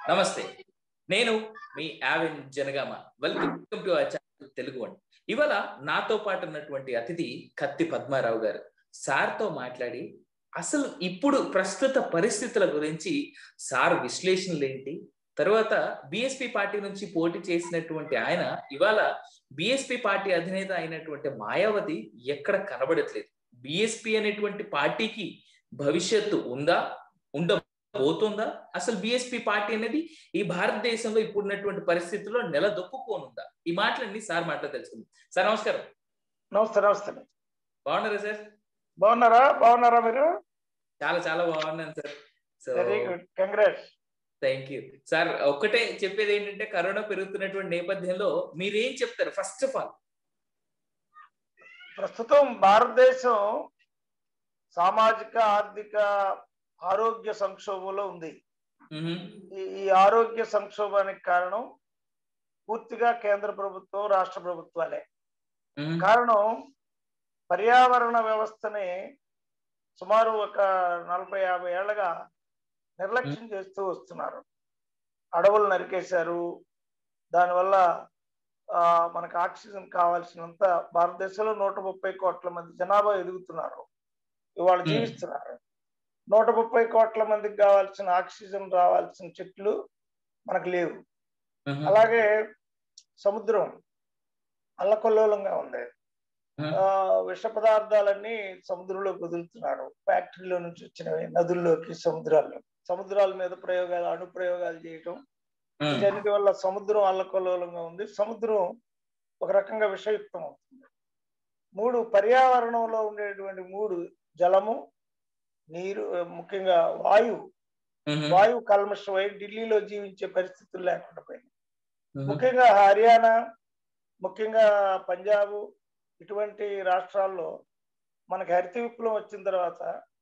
నమస్తే నేను మీ యావిన్ Janagama welcome to channel Telugu one ఇవాళ నాతో పాటు ఉన్నటువంటి అతిథి కత్తి పద్మారావు గారు సార్తో మాట్లాడి అసలు ఇప్పుడు ప్రస్తుత పరిస్థితుల గురించి సార్ విశ్లేషణలు ఏంటి తర్వాత బిఎస్పి పార్టీ నుంచి పోటీ చేసినటువంటి ఆయన ఇవాళ బిఎస్పి పార్టీ అధినేత అయినటువంటి మాయావతి ఎక్కడ కనబడట్లేదు బిఎస్పి అనేటువంటి పార్టీకి భవిష్యత్తు ఉందా ఉండబోతుందా అసలు బిఎస్పి పార్టీ అనేది ఈ భారతదేశంలో ఇప్పుడున్నటువంటి పరిస్థితుల్లో నెలదొక్కుకోనుందా ఈ మాటలన్నీ సార్ మాటలు తెలుసుకుందాం సార్ నమస్కారం నమస్తే నమస్తే బాగున్నారా సార్ బాగున్నారా బాగున్నారా మీరు చాలా చాలా బాగున్నాను sir so very good congrats thank you sir ఒక్కటే చెప్పేది ఏంటంటే కరోనా పెరుగుతున్నటువంటి నేపథ్యంలో మీరేం చెప్తారు ఫస్ట్ ఆఫ్ ఆల్ ప్రస్తుతం భారతదేశం సామాజిక ఆర్థిక ఆరోగ్య సంక్షోభంలో ఉంది ఈ ఈ ఆరోగ్య సంక్షోభానికి కారణం పూర్తిగా కేంద్ర ప్రభుత్వం రాష్ట్ర ప్రభుత్వాలే కారణం పర్యావరణ వ్యవస్థని సుమారు ఒక నలభై యాభై ఏళ్ళగా నిర్లక్ష్యం చేస్తూ వస్తున్నారు అడవులు నరికేశారు దానివల్ల ఆ, మనకు ఆక్సిజన్ కావాల్సినంత భారతదేశంలో నూట ముప్పై కోట్ల మంది జనాభా ఎదుగుతున్నారు ఇవాళ Hmm. జీవిస్తున్నారు నూట ముప్పై కోట్ల మందికి కావాల్సిన ఆక్సిజన్ రావాల్సిన చెట్లు మనకు లేవు అలాగే సముద్రం అల్లకొల్లోలంగా ఉంది ఆ, విష పదార్థాలన్నీ సముద్రంలోకి వదులుతున్నారు ఫ్యాక్టరీలో నుంచి వచ్చినవి నదుల్లోకి సముద్రాల్లో సముద్రాల మీద ప్రయోగాలు అణు ప్రయోగాలు చేయటం వీటన్నిటి వల్ల సముద్రం అల్లకల్లోలంగా ఉంది సముద్రం ఒక రకంగా విషయుక్తం అవుతుంది మూడు పర్యావరణంలో ఉండేటువంటి మూడు జలము నీరు ముఖ్యంగా వాయువు వాయువు కల్మషమై ఢిల్లీలో జీవించే పరిస్థితులు లేకుండా పోయింది ముఖ్యంగా హర్యానా ముఖ్యంగా పంజాబ్ ఇటువంటి రాష్ట్రాల్లో మనకి హరిత విప్లవం వచ్చిన తర్వాత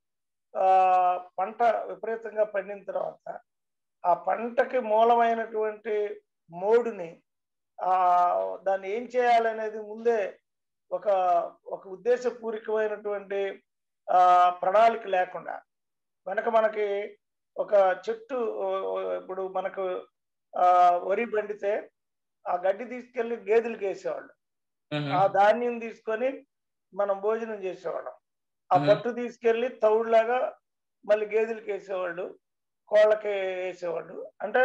ఆ పంట విపరీతంగా పండిన తర్వాత ఆ పంటకి మూలమైనటువంటి మోడుని ఆ దాన్ని ఏం చేయాలనేది ముందే ఒక ఒక ఉద్దేశపూరికమైనటువంటి ఆ ప్రణాళిక లేకుండా వెనక మనకి ఒక చెట్టు ఇప్పుడు మనకు ఆ వరి పండితే ఆ గడ్డి తీసుకెళ్లి గేదెలకు వేసేవాళ్ళు ఆ ధాన్యం తీసుకొని మనం భోజనం చేసేవాళ్ళం ఆ మ్మ్. పట్టు తీసుకెళ్లి తౌడులాగా మళ్ళీ గేదెలకు వేసేవాళ్ళు కోళ్ళకి వేసేవాళ్ళు అంటే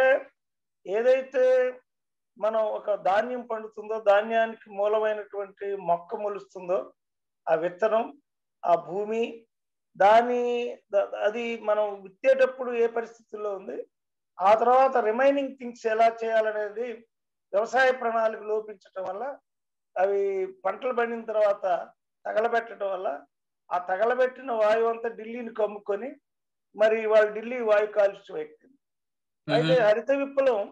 ఏదైతే మనం ఒక ధాన్యం పండుతుందో ధాన్యానికి మూలమైనటువంటి మొక్క మొలుస్తుందో ఆ విత్తనం ఆ భూమి దాని ద- అది మనం విత్తేటప్పుడు ఏ పరిస్థితుల్లో ఉంది ఆ తర్వాత రిమైనింగ్ థింగ్స్ ఎలా చేయాలనేది వ్యవసాయ ప్రణాళిక లోపించటం వల్ల అవి పంటలు పండిన తర్వాత తగలబెట్టడం వల్ల ఆ తగలబెట్టిన వాయువు అంతా ఢిల్లీని కమ్ముకొని మరి వాళ్ళు ఢిల్లీ వాయు కాలుష్యం ఎక్కింది అయితే హరిత విప్లవం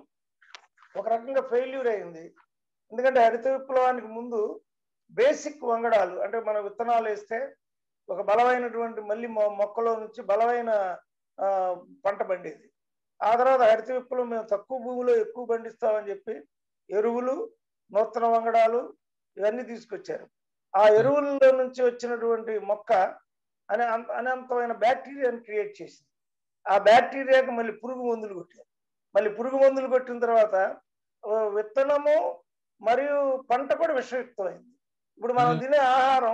ఒక రకంగా ఫెయిల్యూర్ అయింది ఎందుకంటే హరిత విప్లవానికి ముందు బేసిక్ వంగడాలు అంటే మన విత్తనాలు వేస్తే ఒక బలమైనటువంటి మళ్ళీ మొ- మొక్కలో నుంచి బలమైన ఆ, పంట పండేది ఆ తర్వాత హరిత విప్లవం మేము తక్కువ భూమిలో ఎక్కువ పండిస్తామని చెప్పి ఎరువులు నూతన వంగడాలు ఇవన్నీ తీసుకొచ్చారు ఆ ఎరువుల్లో నుంచి వచ్చినటువంటి మొక్క అనే అంత- అనంతమైన బ్యాక్టీరియాని క్రియేట్ చేసింది ఆ బ్యాక్టీరియాకి మళ్ళీ పురుగు మందులు కొట్టారు మళ్ళీ పురుగు మందులు కొట్టిన తర్వాత ఆ, విత్తనము మరియు పంట కూడా విషయుక్తమైంది ఇప్పుడు మనం మ్మ్. తినే ఆహారం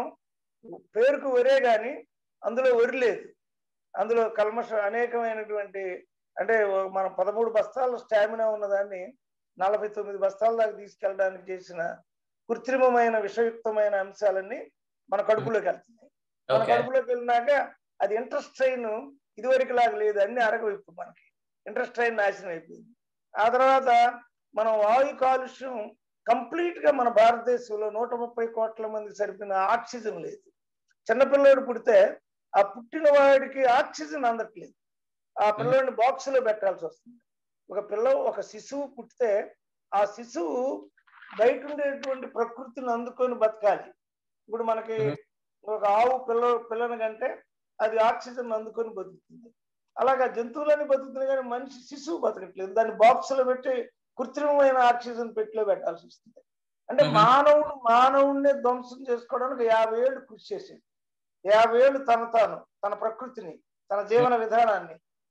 పేరుకు వరే గాని అందులో వరి లేదు అందులో కల్మష అనేకమైనటువంటి అంటే ఓ- మనం పదమూడు బస్తాల స్టామినా ఉన్నదాన్ని నలభై తొమ్మిది బస్తాల దాకా తీసుకెళ్ళడానికి చేసిన కృత్రిమమైన విషయుక్తమైన అంశాలన్నీ మన కడుపులోకి వెళ్తున్నాయి మన ఓకే కడుపులోకి వెళ్ళినాక అది ఇంట్రెస్ట్ ట్రైన్ ఇదివరకు లాగా లేదు అన్ని అరగవైపు మనకి ఇంట్రెస్ట్ ట్రైన్ నాశనం అయిపోయింది ఆ తర్వాత మనం వాయు కాలుష్యం కంప్లీట్ గా మన భారతదేశంలో నూట ముప్పై కోట్ల మంది సరిపిన ఆక్సిజన్ లేదు చిన్నపిల్లడు పుడితే ఆ పుట్టిన వాడికి ఆక్సిజన్ అందట్లేదు ఆ పిల్లోడిని బాక్స్ లో పెట్టాల్సి వస్తుంది ఒక పిల్ల ఒక శిశువు పుట్టితే ఆ శిశువు బయట ఉండేటువంటి ప్రకృతిని అందుకొని బతకాలి ఇప్పుడు మనకి Mhm. ఒక ఆవు పిల్ల పిల్లని కంటే అది ఆక్సిజన్ అందుకొని బతుకుతుంది అలాగా జంతువులన్నీ బతుకుతుంది కానీ మనిషి శిశువు బతకట్లేదు దాన్ని బాక్స్ లో పెట్టి కృత్రిమమైన ఆక్సిజన్ పెట్టిలో పెట్టాల్సి వస్తుంది అంటే Mhm. మానవుడు మానవుడిని ధ్వంసం చేసుకోవడానికి యాభై ఏళ్ళు కృషి చేసేది యాభై ఏళ్ళు తన తాను తన ప్రకృతిని తన జీవన విధానాన్ని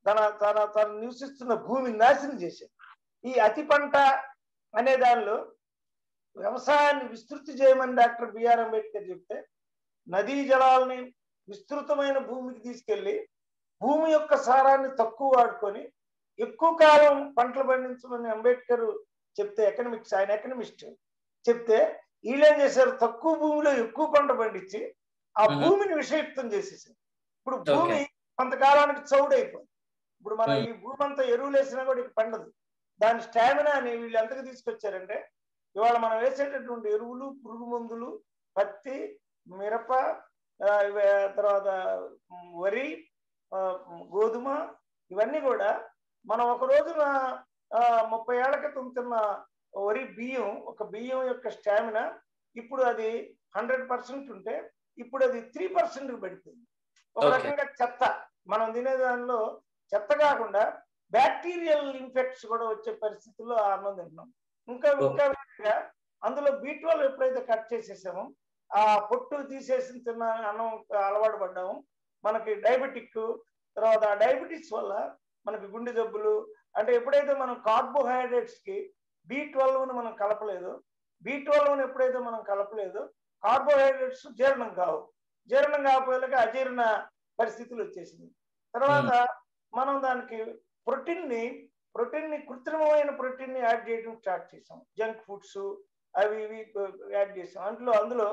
తన తన తన నివసిస్తున్న భూమిని నాశనం చేశారు ఈ అతి పంట అనే దానిలో వ్యవసాయాన్ని విస్తృతి చేయమని డాక్టర్ బిఆర్ అంబేద్కర్ చెప్తే నదీ జలాలని విస్తృతమైన భూమికి తీసుకెళ్లి భూమి యొక్క సారాన్ని తక్కువ వాడుకొని ఎక్కువ కాలం పంటలు పండించమని అంబేద్కర్ చెప్తే ఎకనమిక్స్ ఆయన ఎకనమిస్ట్ చెప్తే వీళ్ళేం చేశారు తక్కువ భూమిలో ఎక్కువ పంట పండించి ఆ Mhm. భూమిని విషయుక్తం చేసేసారు ఇప్పుడు భూమి కొంతకాలానికి చౌడైపోయింది ఇప్పుడు మనం Hmm. ఈ భూమి అంతా ఎరువులు వేసినా కూడా ఇక పండదు దాని స్టామినా అని వీళ్ళు ఎంతకు తీసుకొచ్చారంటే ఇవాళ మనం వేసేటటువంటి ఎరువులు పురుగు మందులు పత్తి మిరప ఆ, ఇవే తర్వాత ఉమ్, వరి ఆ, ఉమ్, గోధుమ ఇవన్నీ కూడా మనం ఒక రోజున ఆ, ముప్పై ఏళ్ల క్రితం తిన్న వరి బియ్యం ఒక బియ్యం యొక్క స్టామినా ఇప్పుడు అది హండ్రెడ్ పర్సెంట్ ఉంటే ఇప్పుడు అది త్రీ పర్సెంట్ పడిపోయింది ఒక Okay. రకంగా చెత్త మనం తినే దానిలో చెత్త కాకుండా బ్యాక్టీరియల్ ఇన్ఫెక్ట్స్ కూడా వచ్చే పరిస్థితుల్లో ఆ అన్నం తింటున్నాం ఇంకా ఇంకా వేరేగా అందులో బీ ట్వెల్వ్ ఎప్పుడైతే కట్ చేసేసామో ఆ పొట్టు తీసేసి తిన్న అన్నం అలవాటు పడ్డాము మనకి డయాబెటిక్ తర్వాత ఆ డయాబెటిక్స్ వల్ల మనకి గుండె జబ్బులు అంటే ఎప్పుడైతే మనం కార్బోహైడ్రేట్స్ కి బి ట్వెల్వ్ మనం కలపలేదు బి ట్వెల్వ్ ఎప్పుడైతే మనం కలపలేదు కార్బోహైడ్రేట్స్ జీర్ణం కావు జీర్ణం కాకపోయేలాగా అజీర్ణ పరిస్థితులు వచ్చేసింది తర్వాత మనం దానికి ప్రోటీన్ ని ప్రోటీన్ ని కృత్రిమమైన ప్రోటీన్ ని యాడ్ చేయడం స్టార్ట్ చేసాం జంక్ ఫుడ్స్ అవి ఇవి యాడ్ చేసాం అందులో అందులో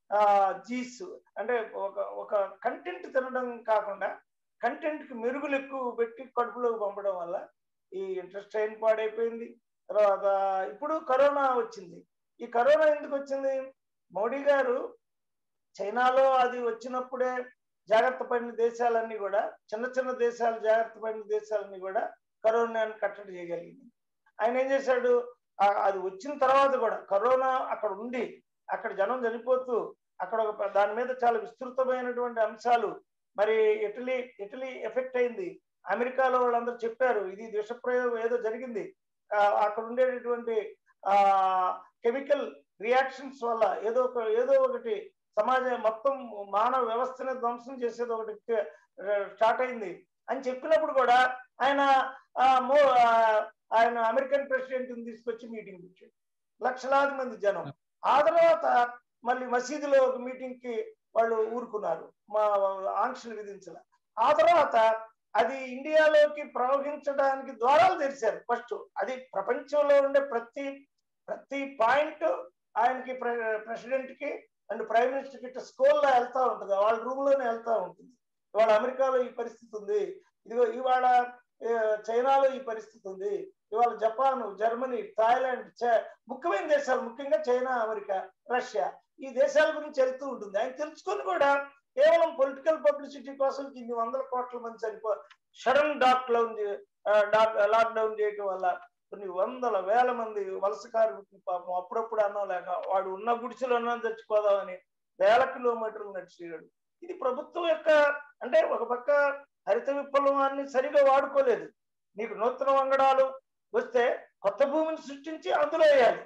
జీస్ అంటే ఒక ఒక కంటెంట్ తినడం కాకుండా కంటెంట్ కి మెరుగులు ఎక్కువ పెట్టి కడుపులోకి పంపడం వల్ల ఈ ఇంట్రెస్టైన్ పాడైపోయింది తర్వాత ఇప్పుడు కరోనా వచ్చింది ఈ కరోనా ఎందుకు వచ్చింది మోడీ గారు చైనాలో అది వచ్చినప్పుడే జాగ్రత్త పడిన దేశాలన్నీ కూడా చిన్న చిన్న దేశాలు జాగ్రత్త పడిన దేశాలన్నీ కూడా కరోనాని కట్టడి చేయగలిగింది ఆయన ఏం చేశాడు ఆ- అది వచ్చిన తర్వాత కూడా కరోనా అక్కడ ఉండి అక్కడ జనం చనిపోతూ అక్కడ ఒక ప- దాని మీద చాలా విస్తృతమైనటువంటి అంశాలు మరి ఇటలీ ఇటలీ ఎఫెక్ట్ అయింది అమెరికాలో వాళ్ళందరూ చెప్పారు ఇది విషప్రయోగం ఏదో జరిగింది ఆ, అక్కడ ఉండేటటువంటి ఆ కెమికల్ రియాక్షన్స్ వల్ల ఏదో ఒక ఏదో ఒకటి సమాజం మొత్తం మానవ వ్యవస్థని ధ్వంసం చేసేది ఒకటి స్టార్ట్ అయింది అని చెప్పినప్పుడు కూడా ఆయన ఆ, మో ఆ, ఆయన అమెరికన్ ప్రెసిడెంట్ తీసుకొచ్చి మీటింగ్ పెట్టాడు లక్షలాది మంది జనం ఆ తర్వాత మళ్ళీ మసీదులో ఒక మీటింగ్ కి వాళ్ళు ఊరుకున్నారు మా ఆంక్షలు విధించాల ఆ తర్వాత అది ఇండియాలోకి ప్రవహించడానికి ద్వారాలు తెరిచారు ఫస్ట్ అది ప్రపంచంలో ఉండే ప్రతి ప్రతి పాయింట్ ఆయనకి ప్రెసిడెంట్ కి అండ్ ప్రైమ్ మినిస్టర్ కి ఇట్లా స్కూల్లో వెళ్తా ఉంటుంది వాళ్ళ రూమ్ లోనే వెళ్తా ఉంటుంది ఇవాళ అమెరికాలో ఈ పరిస్థితి ఉంది ఇదిగో ఇవాళ ఏ, చైనాలో ఈ పరిస్థితి ఉంది ఇవాళ జపాన్ జర్మనీ థాయిలాండ్ చ- ముఖ్యమైన దేశాలు ముఖ్యంగా చైనా అమెరికా రష్యా ఈ దేశాల గురించి వెళ్తూ ఉంటుంది ఆయన తెలుసుకొని కూడా కేవలం పొలిటికల్ పబ్లిసిటీ కోసం ఇన్ని వందల కోట్ల మంది చనిపో సడన్ డాక్ డౌన్ లాక్డౌన్ చేయటం వల్ల కొన్ని వందల వేల మంది వలస కార్మికులు పాపం అప్పుడప్పుడు అన్నం లేక వాడు ఉన్న గుడిసెలు అన్నం తెచ్చుకోదామని వేల కిలోమీటర్లు నడిచేయడు ఇది ప్రభుత్వం యొక్క అంటే ఒక పక్క హరిత విప్లవాన్ని సరిగా వాడుకోలేదు నీకు నూతన వంగడాలు వస్తే కొత్త భూమిని సృష్టించి అందులో వేయాలి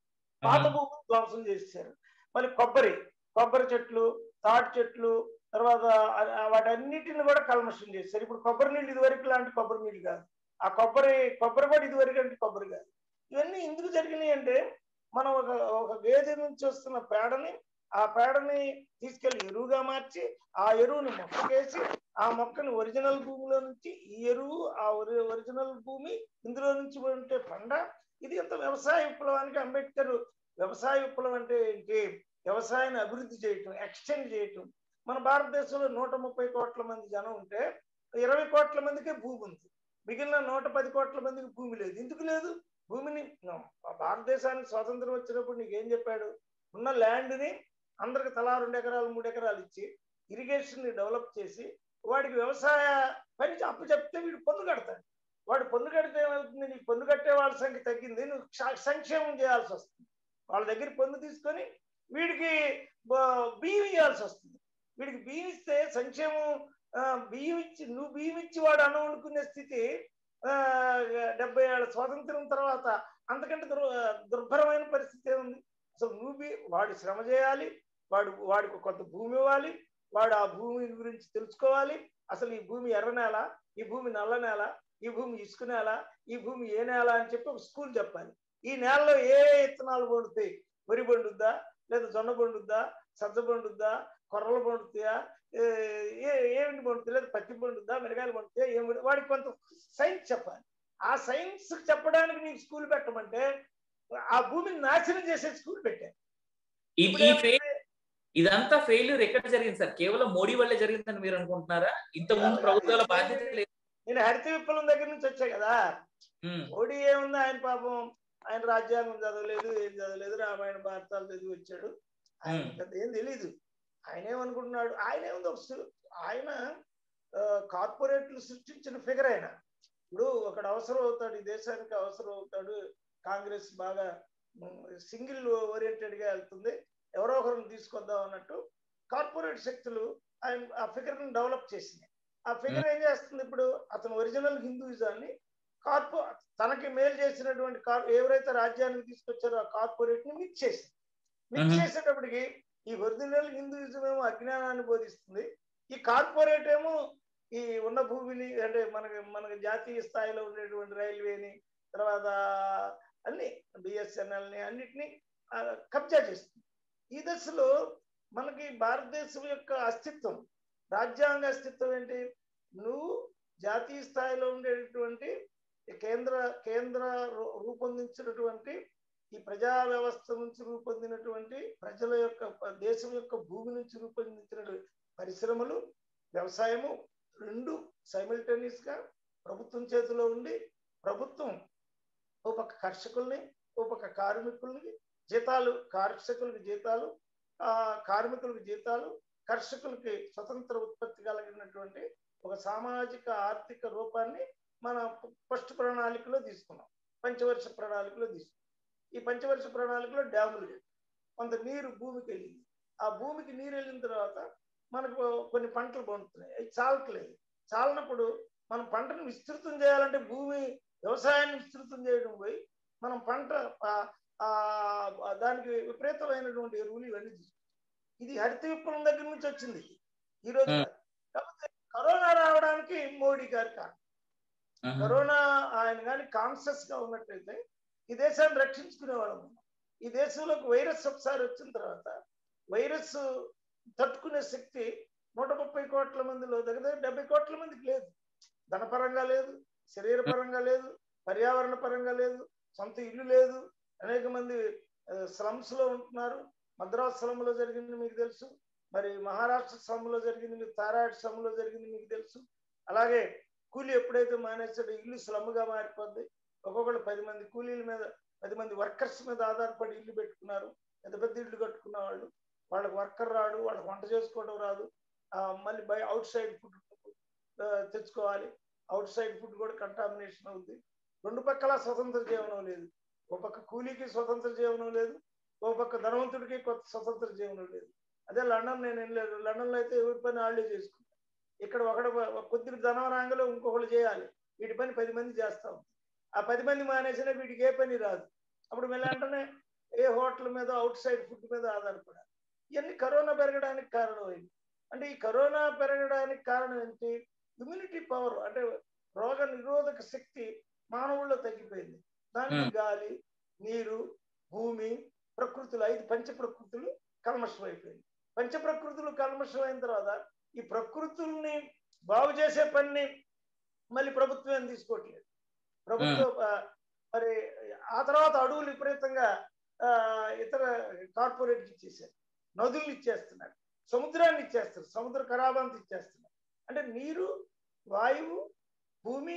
పాత భూమిని ధ్వంసం చేశారు మళ్ళీ కొబ్బరి కొబ్బరి చెట్లు తాటి చెట్లు తర్వాత ఆ- ఆ వాటన్నిటిని కూడా కల్మషం చేశారు ఇప్పుడు కొబ్బరి నీళ్ళు ఇదివరకు లాంటి కొబ్బరి నీళ్ళు కాదు ఆ కొబ్బరి కొబ్బరి కూడా ఇదివరకు అంటే కొబ్బరి కాదు ఇవన్నీ ఎందుకు జరిగినాయి అంటే మనం ఒక ఒక గేదె నుంచి వస్తున్న పేడని ఆ పేడని తీసుకెళ్లి ఎరువుగా మార్చి ఆ ఎరువుని మొక్కకేసి ఆ మొక్కని ఒరిజినల్ భూమిలో నుంచి ఈ ఎరువు ఆ ఒరి- ఒరిజినల్ భూమి ఇందులో నుంచి ఉంటే పండ ఇది ఎంత వ్యవసాయ విప్లవానికి అంబేద్కర్ వ్యవసాయ విప్లవం అంటే ఏంటి వ్యవసాయాన్ని అభివృద్ధి చేయటం ఎక్స్టెండ్ చేయటం మన భారతదేశంలో నూట ముప్పై కోట్ల మంది జనం ఉంటే ఇరవై కోట్ల మందికే భూమి ఉంది మిగిలిన నూట పది కోట్ల మందికి భూమి లేదు ఎందుకు లేదు భూమిని న- భారతదేశానికి స్వాతంత్రం వచ్చినప్పుడు నీకు ఏం చెప్పాడు ఉన్న ల్యాండ్ని అందరికి తలా రెండు ఎకరాలు మూడు ఎకరాలు ఇచ్చి ఇరిగేషన్ ని డెవలప్ చేసి వాడికి వ్యవసాయ పని అప్పు చెప్తే వీడు పన్ను కడతాడు వాడు పన్ను కడితే ఏమవుతుంది నీకు పన్ను కట్టే వాళ్ళ సంఖ్య తగ్గింది నువ్వు క్ష- సంక్షేమం చేయాల్సి వస్తుంది వాళ్ళ దగ్గర పన్ను తీసుకొని వీడికి బ- బియ్యం ఇవ్వాల్సి వస్తుంది వీడికి బియ్యం ఇస్తే సంక్షేమం ఆ, బియ్యం ఇచ్చి నువ్వు బియ్యం ఇచ్చి వాడు అన్నం వండుకునే స్థితి ఆ, డెబ్బై ఏళ్ళ స్వాతంత్రం తర్వాత అంతకంటే దుర్ దుర్భరమైన పరిస్థితి ఏముంది అసలు నువ్వు బి- వాడి శ్రమ చేయాలి వాడు వాడికి కొంత భూమి ఇవ్వాలి వాడు ఆ భూమి గురించి తెలుసుకోవాలి అసలు ఈ భూమి ఎర్ర నేల ఈ భూమి నల్ల నేల ఈ భూమి ఇసుక నేల ఈ భూమి ఏ నేల అని చెప్పి ఒక స్కూల్ చెప్పాలి ఈ నేలలో ఏ ఇత్తనాలు పండుతాయి వరి పండుద్దా లేదా జొన్న పండుద్దా సజ్జ పండుద్దా కొర్రలు పండుతాయా ఏ ఏమిటి పండుతుంది లేదా పత్తి పండుద్దా మిరగాయలు పండుతాయా ఏం పండు- వాడికి కొంత సైన్స్ చెప్పాలి ఆ సైన్స్ చెప్పడానికి నీకు స్కూల్ పెట్టమంటే ఆ భూమిని నాశనం చేసే స్కూల్ పెట్టారు ఈ ఇప్పుడు ఈ ఏమైంది? fail- ఇదంతా ఫెయిల్యూర్ ఎక్కడ జరిగింది సార్ కేవలం మోడీ వల్లే జరిగిందని మీరు అనుకుంటున్నారా ఇంత ముందు ప్రభుత్వాల బాధ్యత లేదు నేను హరిత విప్లవం దగ్గర నుంచి వచ్చా కదా ఉమ్, మోడీ ఏముంది ఆయన పాపం ఆయన రాజ్యాంగం చదవలేదు ఏం చదవలేదు రామాయణ భారతాలు చదివి వచ్చాడు ఆయన Hmm. పెద్ద ఏం తెలీదు ఆయన ఏమనుకుంటున్నాడు ఆయన ఏముంది ఒక సు- ఆయన కార్పొరేట్లు సృష్టించిన ఫిగర్ ఆయన ఇప్పుడు ఒకడు అవసరం అవుతాడు ఈ దేశానికి అవసరం అవుతాడు కాంగ్రెస్ బాగా సింగిల్ ఓరియంటెడ్ గా వెళ్తుంది ఎవరో ఒకరిని తీసుకొద్దాం అన్నట్టు కార్పొరేట్ శక్తులు ఆయన ఆ ఫిగర్ ని డెవలప్ చేసినాయి ఆ ఫిగర్ ఏం చేస్తుంది ఇప్పుడు అతను ఒరిజినల్ హిందూయిజాన్ని కార్పొ తనకి మేలు చేసినటువంటి కార్ ఎవరైతే రాజ్యానికి తీసుకొచ్చారో ఆ కార్పొరేట్ ని మిక్స్ చేసింది మిక్స్ Mhm. చేసేటప్పటికి ఈ ఒరిజినల్ హిందూయిజం ఏమో అజ్ఞానాన్ని బోధిస్తుంది ఈ కార్పొరేట్ ఏమో ఈ ఉన్న భూమిని అంటే మనకి మనకి జాతీయ స్థాయిలో ఉండేటువంటి రైల్వేని తర్వాత అన్ని బిఎస్ఎన్ఎల్ ని అన్నిటినీ ఆ, కబ్జా చేస్తుంది ఈ దశలో మనకి భారతదేశం యొక్క అస్తిత్వం రాజ్యాంగ అస్తిత్వం ఏంటి నువ్వు జాతీయ స్థాయిలో ఉండేటటువంటి ఈ కేంద్ర కేంద్ర రూ- రూపొందించినటువంటి ఈ ప్రజా వ్యవస్థ నుంచి రూపొందినటువంటి ప్రజల యొక్క ప- దేశం యొక్క భూమి నుంచి రూపొందించినటువంటి పరిశ్రమలు వ్యవసాయము రెండు సైమిల్టేనియస్ గా ప్రభుత్వం చేతిలో ఉండి ప్రభుత్వం ఓ పక్క కర్షకుల్ని ఓ పక్క కార్మికుల్ని జీతాలు కర్షకులకి జీతాలు ఆ కార్మికులకు జీతాలు కర్షకులకి స్వతంత్ర ఉత్పత్తి కలిగినటువంటి ఒక సామాజిక ఆర్థిక రూపాన్ని మన ఫస్ట్ ప్రణాళికలో తీసుకున్నాం పంచవర్ష ప్రణాళికలో తీసుకున్నాం ఈ పంచవర్ష ప్రణాళికలో డ్యాములు కట్టాం. కొంత నీరు భూమికి వెళ్ళింది ఆ భూమికి నీరు వెళ్ళిన తర్వాత మనకు కొన్ని పంటలు పండుతున్నాయి అవి చాలట్లేదు చాలనప్పుడు మనం పంటను విస్తృతం చేయాలంటే భూమి వ్యవసాయాన్ని విస్తృతం చేయడం పోయి మనం పంట ఆ- ఆ దానికి విపరీతమైనటువంటి ఎరువులు ఇవన్నీ తీసుకుంటాం ఇది హరిత విప్లవం దగ్గర నుంచి వచ్చింది ఈ రోజు Hmm. కాదు. కాకపోతే కరోనా రావడానికి మోడీ గారి కారణం ఉమ్, కరోనా ఆయన కానీ కాన్షియస్ గా ఉన్నట్టయితే ఈ దేశాన్ని రక్షించుకునే వాళ్ళం ఈ దేశంలోకి వైరస్ ఒకసారి వచ్చిన తర్వాత వైరస్ తట్టుకునే శక్తి నూట ముప్పై కోట్ల మందిలో దగ్గర దగ్గర డెబ్బై కోట్ల మందికి లేదు ధనపరంగా లేదు శరీర పరంగా లేదు పర్యావరణ పరంగా లేదు సొంత ఇల్లు లేదు అనేక మంది స్లమ్స్ లో ఉంటున్నారు మద్రాస్ స్లమ్ లో జరిగింది మీకు తెలుసు మరి మహారాష్ట్ర స్లమ్ లో జరిగింది మీకు తారాడ్ స్లమ్ లో జరిగింది మీకు తెలుసు అలాగే కూలీ ఎప్పుడైతే మానేస్తాడో ఇల్లు స్లమ్ గా మారిపోద్ది ఒక్కొక్కళ్ళు పది మంది కూలీల మీద పది మంది వర్కర్స్ మీద ఆధారపడి ఇల్లు పెట్టుకున్నారు పెద్ద పెద్ద ఇల్లు కట్టుకున్న వాళ్ళు వాళ్ళకి వర్కర్ రాడు వాళ్ళకి వంట చేసుకోవడం రాదు ఆ, మళ్ళీ బై అవుట్ సైడ్ ఫుడ్ తెచ్చుకోవాలి అవుట్ సైడ్ ఫుడ్ కూడా కంటామినేషన్ అవుద్ది రెండు పక్కల స్వతంత్ర జీవనం లేదు ఓ పక్క కూలీకి స్వతంత్ర జీవనం లేదు ఓ పక్క ధనవంతుడికి కొత్త స్వతంత్ర జీవనం లేదు అదే లండన్ నేను వెళ్ళలేదు లండన్లో అయితే ఎవరి పని వాళ్ళే చేసుకుంటారు ఇక్కడ ఒకడు కొద్ది ధనం రాగానే ఇంకొకళ్ళు చేయాలి వీటి పని పది మంది చేస్తాం ఆ పది మంది మానేసినా వీటికి ఏ పని రాదు అప్పుడు మళ్ళీ వెంటనే ఏ హోటల్ మీద అవుట్ సైడ్ ఫుడ్ మీద ఆధారపడాలి ఇవన్నీ కరోనా పెరగడానికి కారణమైంది అంటే ఈ కరోనా పెరగడానికి కారణం ఏంటి ఇమ్యూనిటీ పవర్ అంటే రోగ నిరోధక శక్తి మానవుల్లో తగ్గిపోయింది దానికి Hmm. గాలి నీరు భూమి ప్రకృతులు ఐదు పంచ ప్రకృతులు కల్మషం అయిపోయింది పంచ ప్రకృతులు కల్మషం అయిన తర్వాత ఈ ప్రకృతుల్ని బాగు చేసే పనిని మళ్ళీ ప్రభుత్వం ఏం తీసుకోవట్లేదు ప్రభుత్వం ఆ, మరి ఆ తర్వాత అడవులు విపరీతంగా ఆ, ఇతర కార్పొరేట్కి ఇచ్చేసారు నదులు ఇచ్చేస్తున్నారు సముద్రాన్ని ఇచ్చేస్తారు సముద్ర ఖరాబంతి ఇచ్చేస్తున్నారు అంటే నీరు వాయువు భూమి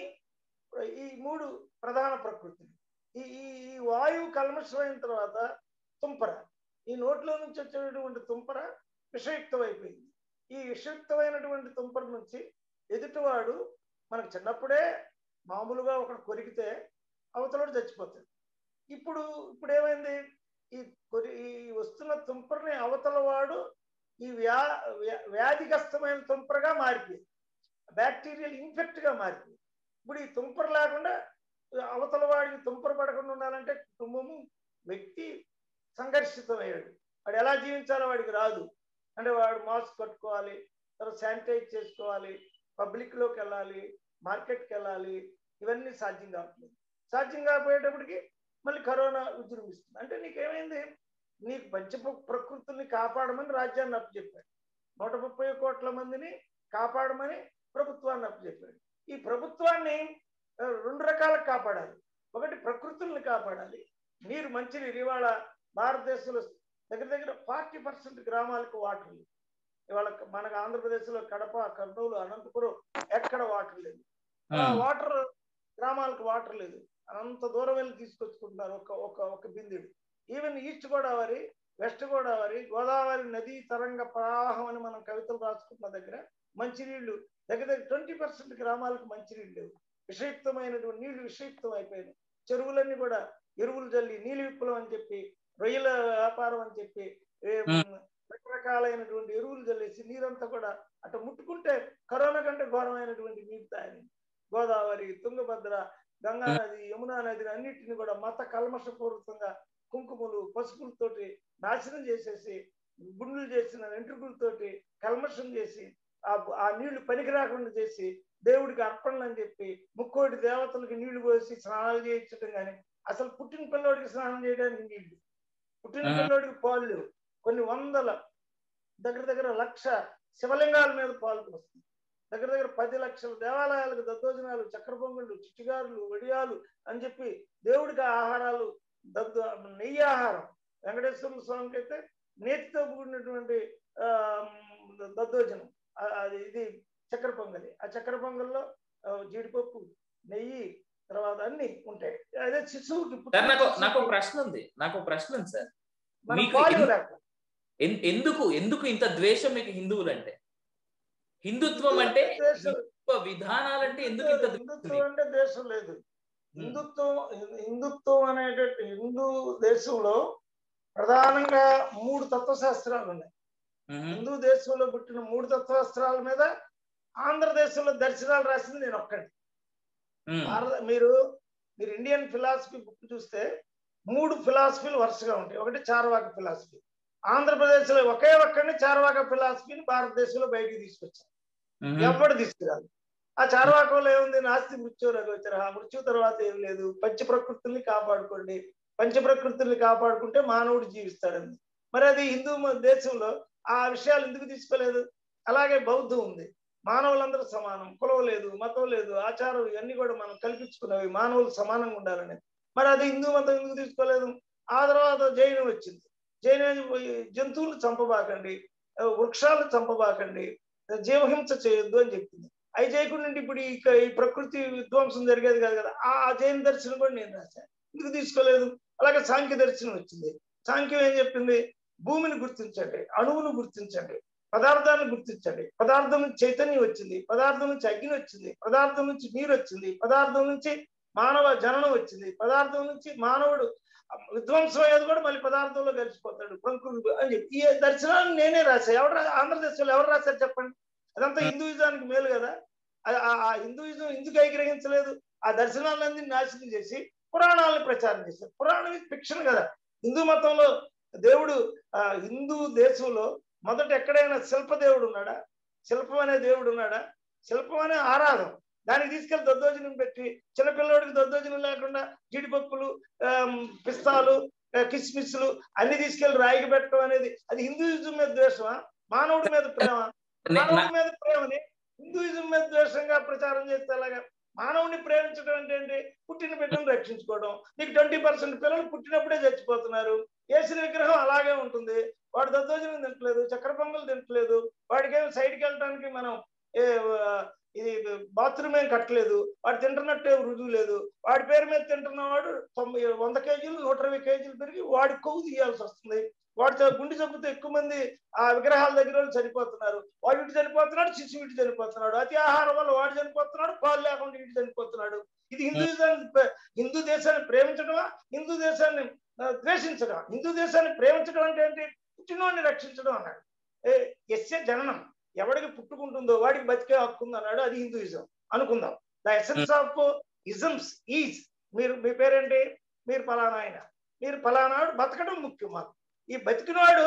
ఈ మూడు ప్రధాన ప్రకృతులు ఈ ఈ ఈ వాయువు కల్మషమైన తర్వాత తుంపర ఈ నోట్లో నుంచి వచ్చేటటువంటి తుంపర విషయుక్తం అయిపోయింది ఈ విషయుక్తమైనటువంటి తుంపర నుంచి ఎదుటివాడు మనకు చిన్నప్పుడే మామూలుగా ఒకడు కొరికితే అవతలడు చచ్చిపోతాడు ఇప్పుడు ఇప్పుడు ఏమైంది ఈ కొరి ఈ వస్తున్న తుంపరని అవతల వాడు ఈ వ్యా వ్యా- వ్యాధిగ్రస్తమైన తుంపరగా మారిపోయింది బ్యాక్టీరియల్ ఇన్ఫెక్ట్ గా మారిపోయింది ఇప్పుడు ఈ తుంపర లేకుండా అవతల వాడికి తుంపర పడకుండా ఉండాలంటే కుటుంబము వ్యక్తి సంఘర్షితమయ్యాడు వాడు ఎలా జీవించాలో వాడికి రాదు అంటే వాడు మాస్క్ కట్టుకోవాలి తర్వాత శానిటైజ్ చేసుకోవాలి పబ్లిక్ లోకి వెళ్ళాలి మార్కెట్కి వెళ్ళాలి ఇవన్నీ సాధ్యం కావట్లేదు సాధ్యం కాకపోయేటప్పటికి మళ్ళీ కరోనా విజృంభిస్తుంది అంటే నీకేమైంది నీకు పంచ ప్రకృతుల్ని కాపాడమని రాజ్యాన్ని అప్పచెప్పాడు నూట ముప్పై కోట్ల మందిని కాపాడమని ప్రభుత్వాన్ని అప్పచెప్పాడు ఈ ప్రభుత్వాన్ని ఆ, రెండు రకాలకు కాపాడాలి ఒకటి ప్రకృతుల్ని కాపాడాలి నీరు మంచినీరు ఇవాళ భారతదేశంలో దగ్గర దగ్గర ఫార్టీ పర్సెంట్ గ్రామాలకు వాటర్ లేదు ఇవాళ మనకు ఆంధ్రప్రదేశ్లో కడప కర్నూలు అనంతపురం ఎక్కడ వాటర్ లేదు ఆ వాటర్ గ్రామాలకు వాటర్ లేదు అంత దూరం వెళ్ళి తీసుకొచ్చుకుంటున్నారు ఒక ఒక ఒక బిందుడు even east Godavari west Godavari Godavari నదీ తరంగ ప్రవాహం అని మనం కవితలు రాసుకున్న దగ్గర మంచినీళ్లు దగ్గర దగ్గర ట్వంటీ పర్సెంట్ గ్రామాలకు మంచినీళ్ళు లేవు విషయుక్తమైనటువంటి నీళ్లు విషయుక్తం అయిపోయినాయి చెరువులన్నీ కూడా ఎరువులు జల్లి నీలి విప్లవం అని చెప్పి రొయ్యల వ్యాపారం అని చెప్పి ఏ, రకరకాలైనటువంటి ఎరువులు జల్లేసి నీరంతా కూడా అటు ముట్టుకుంటే కరోనా కంటే ఘోరమైనటువంటి నీరు తయారైంది గోదావరి తుంగభద్ర గంగా నది యమునా నది అన్నిటిని కూడా మత కల్మషపూర్వకంగా కుంకుమలు పసుపులతోటి నాశనం చేసేసి గుండులు చేసిన వెంట్రుకలతోటి కల్మషం చేసి ఆ ఆ నీళ్లు పనికి రాకుండా చేసి దేవుడికి అర్పణలు అని చెప్పి ముక్కోటి దేవతలకు నీళ్లు పోసి స్నానాలు చేయించడం కానీ అసలు పుట్టిన పిల్లోడికి స్నానం చేయడానికి నీళ్లు పుట్టిన ఆ. పిల్లోడికి పాలు లేవు కొన్ని వందల దగ్గర దగ్గర లక్ష శివలింగాల మీద పాలు వస్తుంది దగ్గర దగ్గర పది లక్షల దేవాలయాలకు దద్దోజనాలు చక్ర పొంగుళ్ళు చిట్టుగారులు వడియాలు అని చెప్పి దేవుడికి ఆహారాలు దద్దు నెయ్యి ఆహారం వెంకటేశ్వర స్వామికి అయితే నేతితో కూడినటువంటి ఆ, దద్దోజనం ఆ, అది ఇది చక్కెర పొంగలి ఆ చక్కెర పొంగల్లో ఆ, జీడిపప్పు నెయ్యి తర్వాత అన్ని ఉంటాయి అదే శిశువుకి సార్ నాకు పుట్టిన నాకు ఒక శిశువుకి ప్రశ్న ఉంది నాకు ఒక ప్రశ్న ఉంది సార్ మనం మీకు పాలు ఎన్ని- లేక. ఎన్- ఎందుకు ఎందుకు ఇంత ద్వేషం మీకు హిందువులు అంటే హిందుత్వం అంటే దేశం- హిందుత్వ విధానాలంటే ఎందుకు ఇంత ద్వేషం హిందుత్వం అంటే దేశం లేదు హిందుత్వం హిందుత్వం అనేటట్టు హిందూ దేశంలో ప్రధానంగా మూడు తత్వశాస్త్రాలు ఉన్నాయి మ్మ్. హిందూ దేశంలో పుట్టిన మూడు తత్వశాస్త్రాల మీద ఆంధ్రదేశంలో దర్శనాలు రాసింది నేను ఒక్కడి మ్మ్. భారత మీరు మీరు ఇండియన్ ఫిలాసఫీ బుక్ చూస్తే మూడు ఫిలాసఫీలు వరుసగా ఉంటాయి ఒకటి చార్వాక ఫిలాసఫీ ఆంధ్రప్రదేశ్లో ఒకే ఒక్కడిని చార్వాక ఫిలాసఫీని భారతదేశంలో బయటికి తీసుకొచ్చారు మ్మ్. ఎవరు తీసుకురాదు ఆ చార్వాకంలో ఏముంది నాస్తి మృత్యు రఘువచర ఆ మృత్యు తర్వాత ఏం లేదు పంచ ప్రకృతుల్ని కాపాడుకోండి పంచ ప్రకృతుల్ని కాపాడుకుంటే మానవుడు జీవిస్తాడండి మరి అది హిందూ మ- దేశంలో ఆ విషయాలు ఎందుకు తీసుకోలేదు అలాగే బౌద్ధం ఉంది మానవులందరూ సమానం కులం లేదు మతం లేదు ఆచారం ఇవన్నీ కూడా మనం కల్పించుకున్నవి మానవులు సమానంగా ఉండాలని మరి అది హిందూ మతం ఎందుకు తీసుకోలేదు ఆ తర్వాత జైనం వచ్చింది జైనం పోయి జంతువులు చంపబాకండి ఆ, వృక్షాలు చంపబాకండి జీవహింస చేయొద్దు అని చెప్పింది అవి చేయకుండా ఇప్పుడు ఈ క- ఈ ప్రకృతి విధ్వంసం జరిగేది కాదు కదా ఆ ఆ జైన దర్శనం కూడా నేను రాశాను ఎందుకు తీసుకోలేదు అలాగే సాంఖ్య దర్శనం వచ్చింది సాంఖ్యం ఏం చెప్పింది భూమిని గుర్తించండి అణువును గుర్తించండి పదార్థాన్ని గుర్తించండి పదార్థం నుంచి చైతన్యం వచ్చింది పదార్థం నుంచి అగ్ని వచ్చింది పదార్థం నుంచి నీరు వచ్చింది పదార్థం నుంచి మానవ జననం వచ్చింది పదార్థం నుంచి మానవుడు విధ్వంసం అయ్యేది కూడా మళ్ళీ పదార్థంలో కలిసిపోతాడు ప్రకృతి అని చెప్పి ఈ దర్శనాన్ని నేనే రాశా ఎవరు రా- ఆంధ్రదేశంలో ఎవరు రాశారు చెప్పండి అదంతా హిందూయిజానికి మేలు కదా ఆ- ఆ- ఆ హిందూయిజం ఎందుకు ఐగ్రహించలేదు ఆ దర్శనాలన్నీ నాశనం చేసి పురాణాలను ప్రచారం చేశారు పురాణం ఫిక్షన్ కదా హిందూ మతంలో దేవుడు ఆ హిందూ దేశంలో మొదట ఎక్కడైనా శిల్ప దేవుడు ఉన్నాడా శిల్పం అనే దేవుడు ఉన్నాడా శిల్పం అనే ఆరాధన దానికి తీసుకెళ్లి దద్దోజనం పెట్టి చిన్నపిల్లడికి దద్దోజనం లేకుండా జీడిపప్పులు ఆమ్, పిస్తాలు ఆ, కిస్మిస్లు అన్ని తీసుకెళ్లి రాయికి పెట్టడం అనేది అది హిందూయిజం మీద ద్వేషమా మానవుడి మీద ప్రేమ నే- మానవుడి నా- మీద ప్రేమని హిందూయిజం మీద ద్వేషంగా ప్రచారం చేస్తే ఎలాగా మానవుని ప్రేమించడం అంటే ఏంటి పుట్టిన బిడ్డను రక్షించుకోవడం నీకు ట్వంటీ పర్సెంట్ పిల్లలు పుట్టినప్పుడే చచ్చిపోతున్నారు వేసిన విగ్రహం అలాగే ఉంటుంది వాడు దద్దోజనం తింటలేదు చక్కెర పొంగలు తింటలేదు వాడికి ఏమి సైడ్కి వెళ్ళడానికి మనం ఏ ఆ, ఇది బాత్రూమ్ ఏం కట్టలేదు వాడు తింటున్నట్టు ఏం రుజువు లేదు వాడి పేరు మీద తింటున్నవాడు తొంభై వంద కేజీలు నూట ఇరవై కేజీలు పెరిగి వాడి కొవ్వు తీయాల్సి వస్తుంది వాడి చ- గుండె జబ్బుతో ఎక్కువ మంది ఆ విగ్రహాల దగ్గర వాళ్ళు చనిపోతున్నారు వాడు ఇటు చనిపోతున్నాడు శిశువు ఇటు చనిపోతున్నాడు అతి ఆహారం వల్ల వాడు చనిపోతున్నాడు పాలు లేకుండా ఇటు చనిపోతున్నాడు ఇది హిందూయిజాన్ని ప్ర- హిందూ దేశాన్ని ప్రేమించడమా హిందూ దేశాన్ని ఆ, ద్వేషించడం హిందూ దేశాన్ని ప్రేమించడం అంటే ఏంటి పుట్టినవాడిని రక్షించడం అన్నాడు ఏ ఎస్య జననం ఎవడికి పుట్టుకుంటుందో వాడికి బతికే హక్కు ఉంది అన్నాడు అది హిందూయిజం అనుకుందాం the essence of isms is మీరు మీ పేరేంటి మీరు ఫలానా ఆయన మీరు ఫలానాడు బతకడం ముఖ్యం మాకు ఈ బతికినవాడు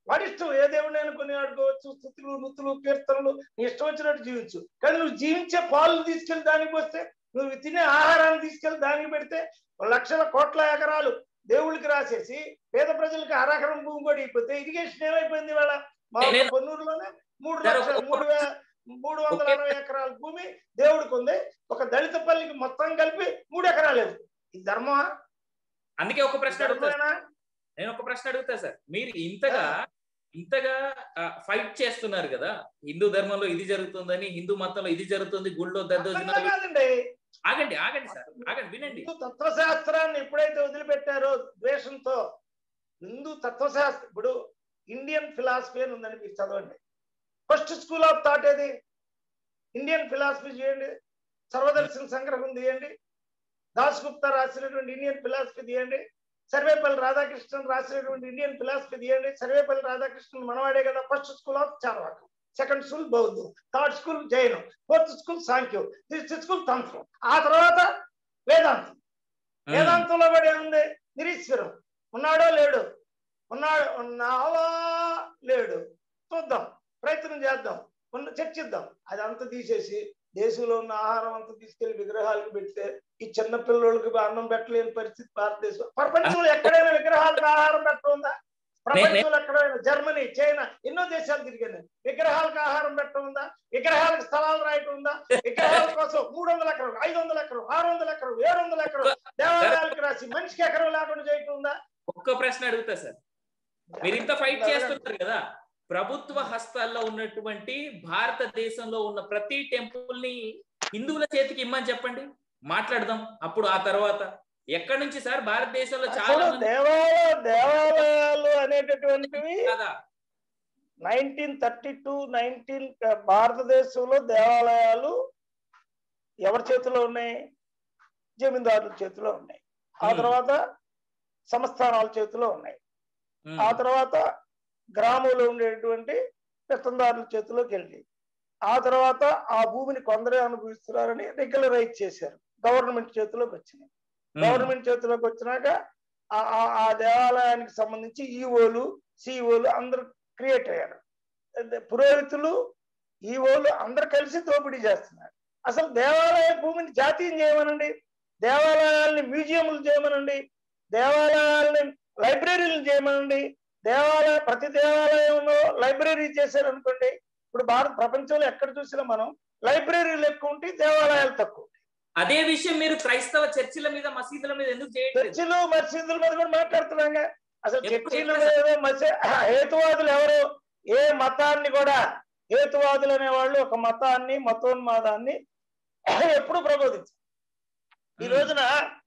వాడి ఇష్టం ఏ దేవుడైనా కొన్ని ఆడుకోవచ్చు స్థుతులు నుతులు కీర్తనలు నీ ఇష్టం వచ్చినట్టు జీవించు కానీ నువ్వు జీవించే పాలు తీసుకెళ్లి దానికి వస్తే నువ్వు తినే ఆహారాన్ని తీసుకెళ్లి దానికి పెడితే లక్షల కోట్ల ఎకరాలు దేవుళ్ళకి రాసేసి పేద ప్రజలకు అరాకరం భూమి కూడా అయిపోతే ఇరిగేషన్ ఏమైపోయింది వాళ్ళ మా నేను- పొన్నూరులోనే మూడు సార్, లక్షల ఒక- మూడు వే మూడు వందల ఒకే- అరవై ఎకరాల భూమి దేవుడికి ఉంది ఒక దళిత పల్లికి మొత్తం కలిపి మూడు ఎకరాలు లేదు ఇది ధర్మమా అందుకే ఒక ప్రశ్న అడుగుతా ధర్మమేనా నేను ఒక ప్రశ్న అడుగుతా సార్ మీరు ఇంతగా ఇంతగా ఫైట్ చేస్తున్నారు కదా హిందూ ధర్మంలో ఇది జరుగుతుందని హిందూ మతంలో ఇది జరుగుతుంది గుళ్ళో అర్థం దద్దోజనాలు కాదండి ఆగండి ఆగండి సార్ ఆగండి వినండి హిందూ తత్వశాస్త్రాన్ని ఎప్పుడైతే వదిలిపెట్టారో ద్వేషంతో హిందూ తత్వశాస్త్రం ఇప్పుడు ఇండియన్ ఫిలాసఫీ అని ఉందని మీరు చదవండి ఫస్ట్ స్కూల్ ఆఫ్ థాట్ ఏది ఇండియన్ ఫిలాసఫీ చేయండి సర్వదర్శన సంగ్రహం తీయండి దాస్ గుప్తా రాసినటువంటి ఇండియన్ ఫిలాసఫీ తీయండి సర్వేపల్లి రాధాకృష్ణన్ రాసినటువంటి ఇండియన్ ఫిలాసఫీ తీయండి సర్వేపల్లి రాధాకృష్ణన్ మనవాడే కదా ఫస్ట్ స్కూల్ ఆఫ్ చార్వాకం సెకండ్ స్కూల్ బౌద్ధం థర్డ్ స్కూల్ జైనం ఫోర్త్ స్కూల్ సాంఖ్యం ఫిఫ్త్ స్కూల్ తంత్రం ఆ తర్వాత వేదాంతం వేదాంతంలో కూడా ఏముంది నిరీశ్వరం ఉన్నాడో లేడు ఉన్నాడు ఉన్నావా లేడు చూద్దాం ప్రయత్నం చేద్దాం ఉన్న చర్చిద్దాం అది అంతా తీసేసి దేశంలో ఉన్న ఆహారం అంతా తీసుకెళ్లి విగ్రహాలకు పెడితే ఈ చిన్న పిల్లలకి అన్నం పెట్టలేని పరిస్థితి భారతదేశం ప్రపంచంలో ఎక్కడైనా విగ్రహాలకు ఆహారం పెట్టఉందా ప్రపంచంలో ఎక్కడైనా జర్మనీ చైనా ఎన్నో దేశాలు తిరిగాను విగ్రహాలకు ఆహారం పెట్టఉందా విగ్రహాలకు స్థలాలు రాయటం ఉందా విగ్రహాల కోసం మూడు వందల ఎకరం ఐదు వందల ఎకరం ఆరు వందల ఎకరం ఏడు వందల ఎకరం దేవాలయాలకు రాసి మనిషికి ఎకరం లేకుండా చేయటం ఉందా ఒక్క ప్రశ్న అడుగుతా సార్ మీరు ఇంత ఫైట్ చేస్తున్నారు కదా ప్రభుత్వ హస్తాల్లో ఉన్నటువంటి భారతదేశంలో ఉన్న ప్రతి టెంపుల్ ని హిందువుల చేతికి ఇమ్మని చెప్పండి మాట్లాడదాం అప్పుడు ఆ తర్వాత ఎక్కడి నుంచి సార్ భారతదేశంలో చాలా అసలు మంది దేవాలయ దేవాలయాలు అనేటటువంటివి కదా నైన్టీన్ థర్టీ టూ నైన్టీన్ భారతదేశంలో దేవాలయాలు ఎవరి చేతిలో ఉన్నాయి జమీందారుల చేతిలో ఉన్నాయి ఆ Hmm. తర్వాత సంస్థానాల చేతిలో ఉన్నాయి ఉమ్, ఆ తర్వాత గ్రామంలో ఉండేటువంటి పెత్తందారుల చేతిలోకి వెళ్ళి ఆ తర్వాత ఆ భూమిని కొందరే అనుభవిస్తున్నారని రెగ్యులరైజ్ చేశారు గవర్నమెంట్ చేతిలోకి వచ్చినాయి ఉమ్, గవర్నమెంట్ చేతిలోకి వచ్చినాక ఆ- ఆ- ఆ దేవాలయానికి సంబంధించి ఈఓలు సిఓలు అందరూ క్రియేట్ అయ్యారు అదే పురోహితులు ఈఓలు అందరు కలిసి దోపిడీ చేస్తున్నారు అసలు దేవాలయ భూమిని జాతీయం చేయమనండి దేవాలయాల్ని మ్యూజియంలు చేయమనండి దేవాలయాల్ని లైబ్రరీలు చేయమనండి దేవాలయ ప్రతి దేవాలయంలో లైబ్రరీ చేశారు అనుకోండి ఇప్పుడు భారత ప్రపంచంలో ఎక్కడ చూసినా మనం లైబ్రరీలు ఎక్కువ ఉంటాయి దేవాలయాలు తక్కువ అదే విషయం మీరు క్రైస్తవ చర్చిల మీద మసీదుల మీద ఎందుకు చేయట్లేదు చర్చిలు మసీదుల మీద కూడా మాట్లాడుతున్నాగా అసలు ఎప్పుడు చర్చిలు ఎక్కడ ఏదో మసీ హేతువాదులు ఎవరు ఏ మతాన్ని కూడా హేతువాదులు అనేవాళ్ళు ఒక మతాన్ని మతోన్మాదాన్ని ఎప్పుడు ప్రబోధించారు ఈ ఉమ్, రోజున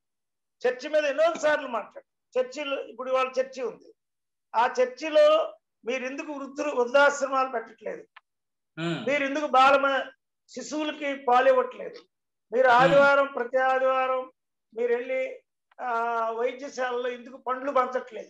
చర్చి మీద ఎన్నో సార్లు మాట్లాడు చర్చిలో ఇప్పుడు వాళ్ళ చర్చి ఉంది ఆ చర్చిలో మీరు ఎందుకు వృద్ధులు వృద్ధాశ్రమాలు పెట్టట్లేదు ఉమ్, మీరు ఎందుకు బాలమ శిశువులకి పాలు ఇవ్వట్లేదు మీరు ఆదివారం ప్రతి ఆదివారం మీరు వెళ్ళి ఆ వైద్యశాలలో ఎందుకు పండ్లు పంచట్లేదు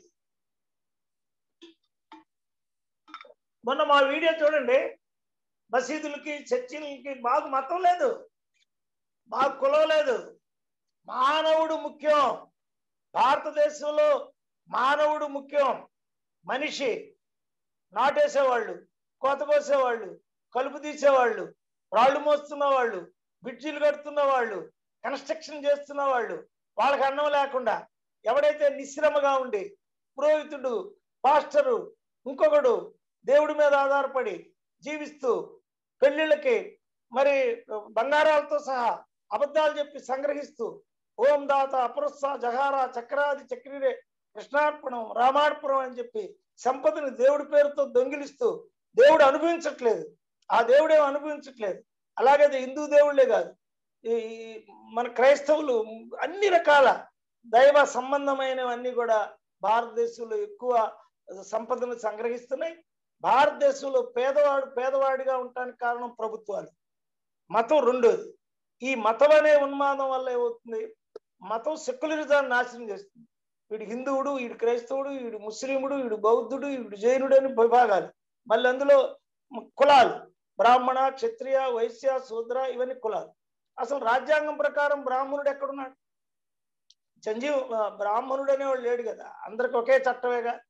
మొన్న మా వీడియో చూడండి మసీదులకి చర్చిలకి మాకు మతం లేదు మాకు కులం లేదు మానవుడు ముఖ్యం భారతదేశంలో మానవుడు ముఖ్యం మనిషి నాటేసేవాళ్ళు కోత కోసేవాళ్ళు కలుపు తీసేవాళ్ళు రాళ్ళు మోస్తున్న వాళ్ళు బ్రిడ్జిలు కడుతున్న వాళ్ళు కన్స్ట్రక్షన్ చేస్తున్న వాళ్ళు వాళ్ళకి అన్నం లేకుండా ఎవడైతే నిశ్రమగా ఉండి పురోహితుడు పాస్టరు ఇంకొకడు దేవుడి మీద ఆధారపడి జీవిస్తూ పెళ్లిళ్ళకి మరి బంగారాలతో సహా అబద్ధాలు చెప్పి సంగ్రహిస్తూ ఓం దాత అపరుస్స జహారా చక్రాది చక్రిరే కృష్ణార్పణం రామార్పణం అని చెప్పి సంపదని దేవుడి పేరుతో దొంగిలిస్తూ దేవుడు అనుభవించట్లేదు ఆ దేవుడేం అనుభవించట్లేదు అలాగే అది హిందూ దేవుళ్ళే కాదు ఈ ఈ మన క్రైస్తవులు అన్ని రకాల దైవ సంబంధమైనవన్నీ కూడా భారతదేశంలో ఎక్కువ సంపదను సంగ్రహిస్తున్నాయి భారతదేశంలో పేదవాడు పేదవాడిగా ఉండటానికి కారణం ప్రభుత్వాలు మతం రెండోది ఈ మతం అనే ఉన్మాదం వల్ల ఏమవుతుంది మతం సెక్యులరిజాన్ని నాశనం చేస్తుంది వీడు హిందువుడు వీడు క్రైస్తవుడు వీడు ముస్లిముడు వీడు బౌద్ధుడు వీడు జైనుడు అని విభాగాలు మళ్ళీ అందులో కులాలు బ్రాహ్మణ క్షత్రియ వైశ్య శూద్ర ఇవన్నీ కులాలు అసలు రాజ్యాంగం ప్రకారం బ్రాహ్మణుడు ఎక్కడున్నాడు సంజీవ్ బ్రాహ్మణుడు అనేవాడు లేడు కదా అందరికి ఒకే చట్టమేగా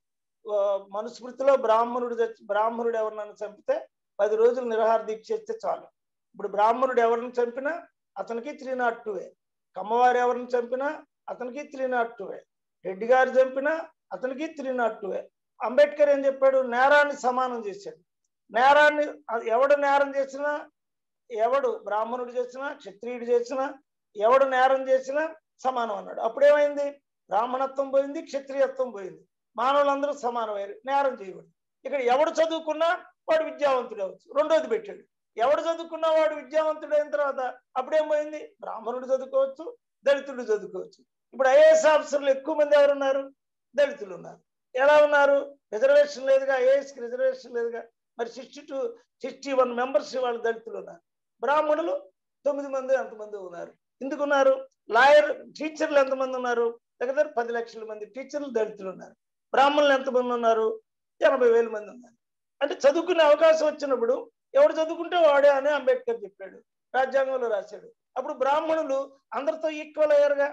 ఆ, మనుస్మృతిలో బ్రాహ్మణుడు చచ్చి బ్రాహ్మణుడు ఎవరినైనా చంపితే పది రోజులు నిరహార దీక్ష చేస్తే చాలు ఇప్పుడు బ్రాహ్మణుడు ఎవరిని చంపినా అతనికి త్రీ నాట్ టూవే కమ్మవారు ఎవరిని చంపినా అతనికి త్రీ నాట్ టూవే రెడ్డి గారు చంపినా అతనికి త్రీ నాట్ టూవే అంబేద్కర్ ఏం చెప్పాడు నేరాన్ని సమానం చేశాడు నేరాన్ని అది ఎవడు నేరం చేసినా ఎవడు బ్రాహ్మణుడు చేసినా క్షత్రియుడు చేసినా ఎవడు నేరం చేసినా సమానం అన్నాడు అప్పుడేమైంది బ్రాహ్మణత్వం పోయింది క్షత్రియత్వం పోయింది మానవులందరూ సమానమయ్యారు నేరం చేయకూడదు ఇక్కడ ఎవడు చదువుకున్నా వాడు విద్యావంతుడు అవచ్చు రెండోది పెట్టాడు ఎవడు చదువుకున్నా వాడు విద్యావంతుడు అయిన తర్వాత అప్పుడేం పోయింది బ్రాహ్మణుడు చదువుకోవచ్చు దళితుడు చదువుకోవచ్చు ఇప్పుడు ఐఏఎస్ ఆఫీసర్లు ఎక్కువ మంది ఎవరున్నారు దళితులు ఉన్నారు ఎలా ఉన్నారు రిజర్వేషన్ లేదుగా ఐఏఎస్ కి రిజర్వేషన్ లేదుగా మరి sixty two sixty one members వాళ్ళు దళితులు ఉన్నారు బ్రాహ్మణులు తొమ్మిది మంది ఎంతమంది ఉన్నారు ఎందుకు ఉన్నారు లాయర్ టీచర్లు ఎంతమంది ఉన్నారు దగ్గర దగ్గర పది లక్షల మంది టీచర్లు దళితులు ఉన్నారు బ్రాహ్మణులు ఎంతమంది ఉన్నారు ఎనభై వేల మంది ఉన్నారు అంటే చదువుకునే అవకాశం వచ్చినప్పుడు ఎవడు చదువుకుంటే వాడే అని అంబేద్కర్ చెప్పాడు రాజ్యాంగంలో రాశాడు అప్పుడు బ్రాహ్మణులు అందరితో ఈక్వల్ అయ్యారుగా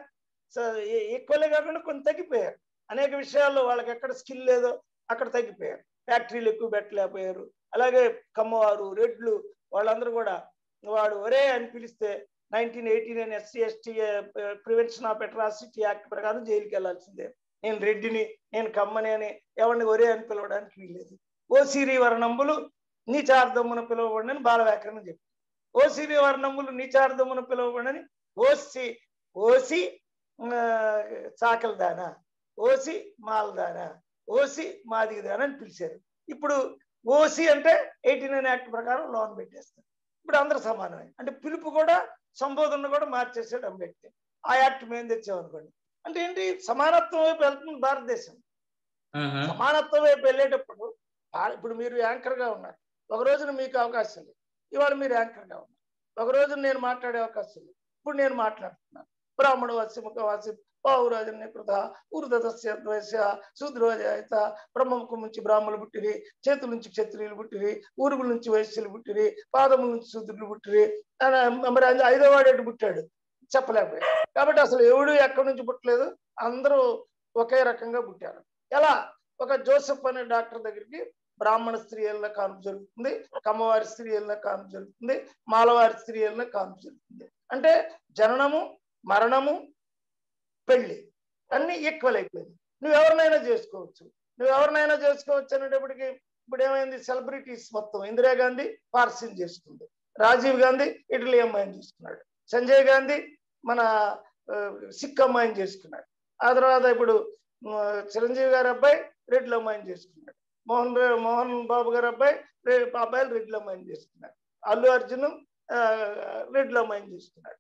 ఈక్వలే కాకుండా కొన్ని తగ్గిపోయారు అనేక విషయాల్లో వాళ్ళకి ఎక్కడ స్కిల్ లేదో అక్కడ తగ్గిపోయారు ఫ్యాక్టరీలు ఎక్కువ పెట్టలేకపోయారు అలాగే కమ్మవారు రెడ్లు వాళ్ళందరూ కూడా వాడు ఒరే అని పిలిస్తే nineteen eighty nine SC ST prevention of atrocity act ప్రకారం జైలుకి వెళ్లాల్సిందే నేను రెడ్డిని నేను కమ్మని అని ఎవరిని ఒరే అని పిలవడానికి వీల్లేదు ఓసిరి వర్ణంబులు నీచార్థమున పిలువబడినని బాల వ్యాకరణం చెప్పి ఓసిరి వర్ణములు నీచార్థమున పిలువబడినని ఓసి ఓసి ఆ, చాకలదానా ఓసి మాలదానా ఓసి మాదిగదానా అని పిలిచారు ఇప్పుడు ఓసి అంటే ఎయిటీ నైన్ యాక్ట్ ప్రకారం లోన్ పెట్టేస్తారు ఇప్పుడు అందరూ సమానమే అంటే పిలుపు కూడా సంబోధన కూడా మార్చేసాడు అంబేద్కర్ ఆ యాక్ట్ మేము తెచ్చామనుకోండి అంటే ఏంటి సమానత్వం వైపు వెళ్తుంది భారతదేశం మ్మ్. సమానత్వం వైపు వెళ్ళేటప్పుడు ఆ- ఇప్పుడు మీరు యాంకర్ గా ఉన్నారు ఒక రోజున మీకు అవకాశం లేదు ఇవాళ మీరు యాంకర్ గా ఉన్నారు ఒక రోజున నేను మాట్లాడే అవకాశం లేదు ఇప్పుడు నేను మాట్లాడుతున్నాను బ్రాహ్మణ వాసి ముఖవాసి పావురాజన్య కృత ఊర్ధస్య ద్వైస్య శూద్రోజాయత బ్రహ్మముఖం నుంచి బ్రాహ్మణులు పుట్టిరి చేతుల నుంచి క్షత్రియులు పుట్టిరి ఊరుగుల నుంచి వైశ్యులు పుట్టిరి పాదముల నుంచి శూద్రులు పుట్టిరి అని మరి అది ఐదో వాడేటు పుట్టాడు చెప్పలేకపోయాడు కాబట్టి అసలు ఎవడు ఎక్కడి నుంచి పుట్టలేదు అందరూ ఒకే రకంగా పుట్టారు ఎలా ఒక జోసెఫ్ అనే డాక్టర్ దగ్గరికి బ్రాహ్మణ స్త్రీ వెళ్ళిన కాన్పు జరుగుతుంది కమ్మవారి స్త్రీ వెళ్ళిన కాన్పు జరుగుతుంది మాలవారి స్త్రీ వెళ్ళిన కాన్పు జరుగుతుంది అంటే జననము మరణము పెళ్లి అన్ని ఈక్వల్ అయిపోయింది నువ్వు ఎవరినైనా చేసుకోవచ్చు నువ్వు ఎవరినైనా చేసుకోవచ్చు అనేటప్పటికి ఇప్పుడు ఏమైంది సెలబ్రిటీస్ మొత్తం ఇందిరాగాంధీ పార్సిన్ చేసుకుంది రాజీవ్ గాంధీ ఇటలీ అమ్మాయిని చేసుకున్నాడు సంజయ్ గాంధీ మన ఆ, సిక్ అమ్మాయిని చేసుకున్నాడు ఆ తర్వాత ఇప్పుడు ఆ, చిరంజీవి గారి అబ్బాయి రెడ్ల అమ్మాయిని చేసుకున్నాడు మోహన్ రే- మోహన్ బాబు గారి అబ్బాయి రే- అబ్బాయిలు రెడ్ల అమ్మాయిని చేసుకున్నాడు అల్లు అర్జున్ ఆ, రెడ్ల అమ్మాయిని చేసుకున్నాడు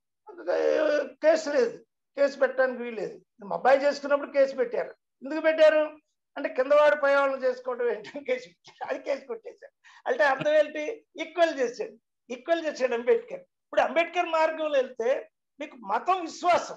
కేసు లేదు కేసు పెట్టడానికి వీలేదు మా అబ్బాయి చేసుకున్నప్పుడు కేసు పెట్టారు ఎందుకు పెట్టారు అంటే కిందవాడు పై వాళ్ళని చేసుకోవడం ఏంటని కేసు పెట్టారు అది కేసు కొట్టేశారు అంటే అర్థం ఏంటి ఈక్వల్ చేశాడు ఈక్వల్ చేశాడు అంబేద్కర్ ఇప్పుడు అంబేద్కర్ మార్గంలో వెళ్తే నీకు మతం విశ్వాసం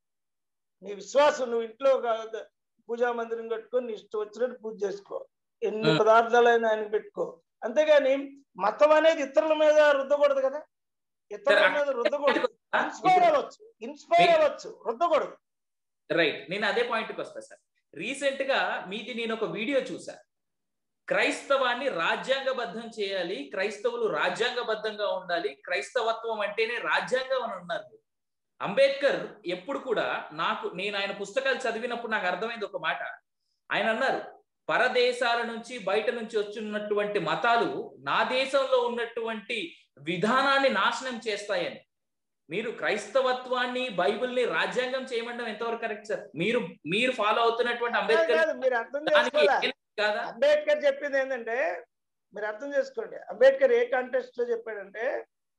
నీ విశ్వాసం నువ్వు ఇంట్లో ఒక పూజా మందిరం కట్టుకొని నీ ఇష్టం వచ్చినట్టు పూజ చేసుకో ఎన్ని Hmm. పదార్థాలైనా ఆయన పెట్టుకో అంతేగాని మతం అనేది ఇతరుల మీద రుద్దకూడదు కదా ఇతరుల మీద రుద్దకూడదు ఇన్స్పైర్ అవ్వచ్చు ఇన్స్పైర్ అవ్వచ్చు రుద్దకూడదు రైట్ నేను అదే పాయింట్కి వస్తా సార్ రీసెంట్ గా మీది నేను ఒక వీడియో చూసా క్రైస్తవాన్ని రాజ్యాంగబద్ధం చేయాలి క్రైస్తవులు రాజ్యాంగబద్ధంగా ఉండాలి క్రైస్తవత్వం అంటేనే రాజ్యాంగం అని ఉన్నారు మీరు. అంబేద్కర్ ఎప్పుడు కూడా నాకు నేను ఆయన పుస్తకాలు చదివినప్పుడు నాకు అర్థమైంది ఒక మాట ఆయన అన్నారు పరదేశాల నుంచి బయట నుంచి వచ్చినటువంటి మతాలు నా దేశంలో ఉన్నటువంటి విధానాన్ని నాశనం చేస్తాయని మీరు క్రైస్తవత్వాన్ని బైబిల్ని రాజ్యాంగం చేయమండం ఎంతవరకు కరెక్ట్ సార్ మీరు మీరు ఫాలో అవుతున్నటువంటి అంబేద్కర్ కాదు, మీరు అర్థం దానికి చేసుకోవాలా కాదా అంబేద్కర్ చెప్పింది ఏంటంటే మీరు అర్థం చేసుకోండి అంబేద్కర్ ఏ కాంటెస్ట్ లో చెప్పాడంటే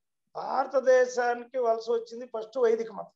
భారతదేశానికి వలస వచ్చింది ఫస్ట్ వైదిక మతం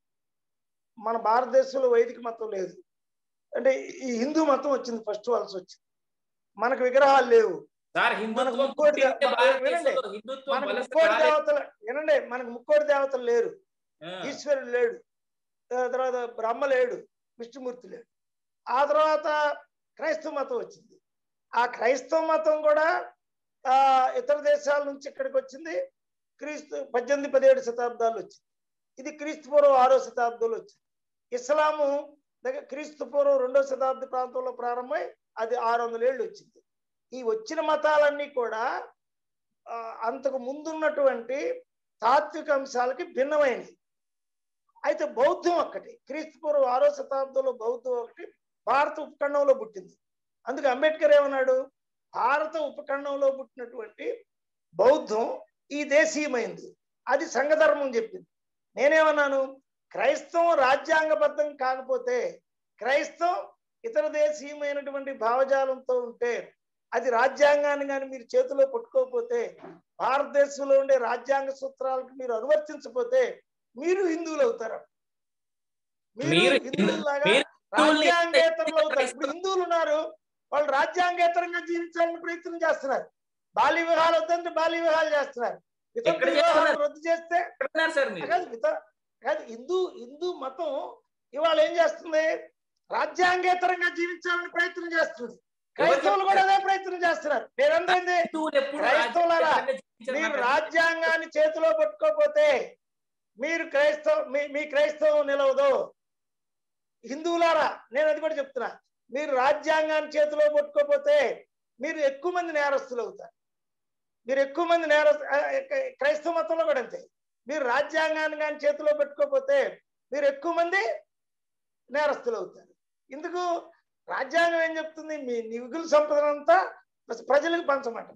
మన భారతదేశంలో వైదిక మతం లేదు అంటే ఈ హిందూ మతం వచ్చింది ఫస్ట్ వలస వచ్చింది మనకు విగ్రహాలు లేవు సార్ మనకు హిందుత్వం ముక్కోటి పుట్టిందే దే- భారతదేశంలో. హిందుత్వం మనకు వలస ముక్కోటి రాలేదు. దేవతలు వినండి మనకు ముక్కోటి దేవతలు లేరు ఆ, ఈశ్వరుడు లేడు ఆ తర్వాత బ్రహ్మ లేడు విష్ణుమూర్తి లేడు ఆ తర్వాత క్రైస్తవ మతం వచ్చింది ఆ క్రైస్తవ మతం కూడా ఆ ఇతర దేశాల నుంచి ఇక్కడికి వచ్చింది క్రీస్తు పద్దెనిమిది పదిహేడు శతాబ్దాలు వచ్చింది ఇది క్రీస్తు పూర్వం ఆరో శతాబ్దంలో వచ్చింది ఇస్లాము దగ్గర క్రీస్తు పూర్వం రెండో శతాబ్ది ప్రాంతంలో ప్రారంభమై అది ఆరు వందల ఏళ్ళు వచ్చింది ఈ వచ్చిన మతాలన్నీ కూడా ఆ, అంతకు ముందున్నటువంటి తాత్విక అంశాలకి భిన్నమైనవి అయితే బౌద్ధం ఒక్కటి క్రీస్తు పూర్వం ఆరో శతాబ్దంలో బౌద్ధం ఒకటి భారత ఉపఖండంలో పుట్టింది అందుకే అంబేద్కర్ ఏమన్నాడు భారత ఉపఖండంలో పుట్టినటువంటి బౌద్ధం ఈ దేశీయమైంది అది సంఘధర్మం చెప్పింది నేనేమన్నాను క్రైస్తవం రాజ్యాంగబద్ధం కాకపోతే క్రైస్తవం ఇతర దేశీయమైనటువంటి భావజాలంతో ఉంటే అది రాజ్యాంగాన్ని కానీ మీరు చేతిలో పట్టుకోకపోతే భారతదేశంలో ఉండే రాజ్యాంగ సూత్రాలకు మీరు అనువర్తించకపోతే మీరు హిందువులు అవుతారు మీరు మీరు హిందూ- హిందువులాగా మీరు హిందువుల్ని రాజ్యాంగేతరులు అవుతారు ఇప్పుడు హిందువులు ఉన్నారు వాళ్ళు రాజ్యాంగేతరంగా జీవించాలని ప్రయత్నం చేస్తున్నారు బాల్య వివాహాలు వద్దంటే బాల్య వివాహాలు చేస్తున్నారు వితంతు ఎక్కడ వివాహాలు చేస్తున్నారు? రద్దు చేస్తే ఎక్కడున్నారు సార్ మీరు కాదు విత కాదు హిందూ హిందూ మతం ఇవాళ ఏం చేస్తుంది రాజ్యాంగేతరంగా జీవించాలని ప్రయత్నం చేస్తుంది క్రైస్తవులు కూడా అదే ప్రయత్నం చేస్తున్నారు మీరందరింది హిందువులు ఎప్పుడు క్రైస్తవులారా, రాజ్యాంగంగా జీవించారు మీరు మాట్లాడారు. రాజ్యాంగాన్ని చేతిలో పట్టుకోకపోతే మీరు క్రైస్తవ మీ మీ క్రైస్తవం నిలవదు హిందువులారా నేను అది కూడా చెప్తున్నా మీరు రాజ్యాంగాన్ని చేతిలో పట్టుకోకపోతే మీరు ఎక్కువ మంది నేరస్తులు అవుతారు మీరు ఎక్కువ మంది నేరస్తు ఆ, ఆ, క్రైస్తవ మతంలో కూడా అంతే మీరు రాజ్యాంగాన్ని కానీ చేతిలో పెట్టుకోకపోతే మీరు ఎక్కువ మంది నేరస్తులు అవుతారు ఎందుకు రాజ్యాంగం ఏం చెప్తుంది మీ నీ మిగులు సంపదనంతా ప్రజలకు పంచమంట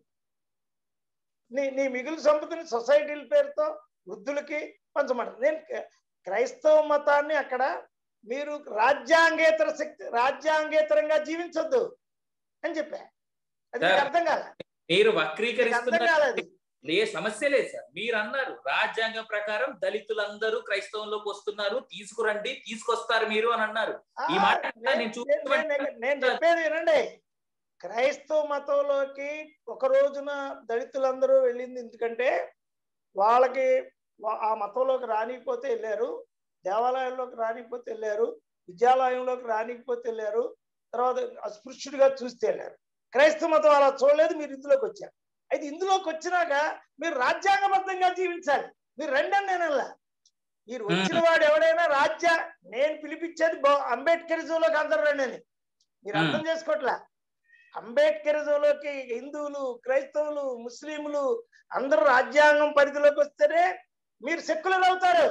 నీ నీ మిగులు సంపదని సొసైటీల పేరుతో వృద్ధులకి పంచమంటారు నేను క- క్రైస్తవ మతాన్ని అక్కడ మీరు రాజ్యాంగేతర శక్తి రాజ్యాంగేతరంగా జీవించొద్దు అని చెప్పా అది మీకు సార్, అర్థం కాల మీరు మీకు అర్థం వక్రీకరిస్తున్నారు కాలేదు లే సమస్య లేదు సార్ మీరు అన్నారు రాజ్యాంగం ప్రకారం దళితులందరూ క్రైస్తవంలోకి వస్తున్నారు తీసుకురండి తీసుకొస్తారు మీరు అని అన్నారు ఈ మాట నేను- నేను చూపించమని- నేను- నేను- నేను చెప్పేది వినండి క్రైస్తవ మతంలోకి ఒక రోజున దళితులందరూ వెళ్ళింది ఎందుకంటే వాళ్ళకి వా- ఆ మతంలోకి రానికపోతే వెళ్ళారు దేవాలయంలోకి రానికపోతే వెళ్ళారు విద్యాలయంలోకి రానికపోతే వెళ్ళారు తర్వాత అస్పృశ్యుడిగా చూస్తే వెళ్ళారు క్రైస్తవ మతం అలా చూడలేదు మీరు ఇందులోకి వచ్చారు అయితే ఇందులోకి వచ్చినాక మీరు రాజ్యాంగబద్ధంగా జీవించాలి మీరు రెండని నేను అనలా. మీరు వచ్చిన వాడు ఎవడైనా రాజ్య నేను పిలిపించేది బా- అంబేద్కరిజంలోకి అందరు రండి అని మీరు అర్థం చేసుకోవట్లే అంబేద్కరిజంలోకి హిందువులు క్రైస్తవులు ముస్లింలు అందరూ రాజ్యాంగం పరిధిలోకి వస్తేనే మీరు సెక్యులర్ అవుతారు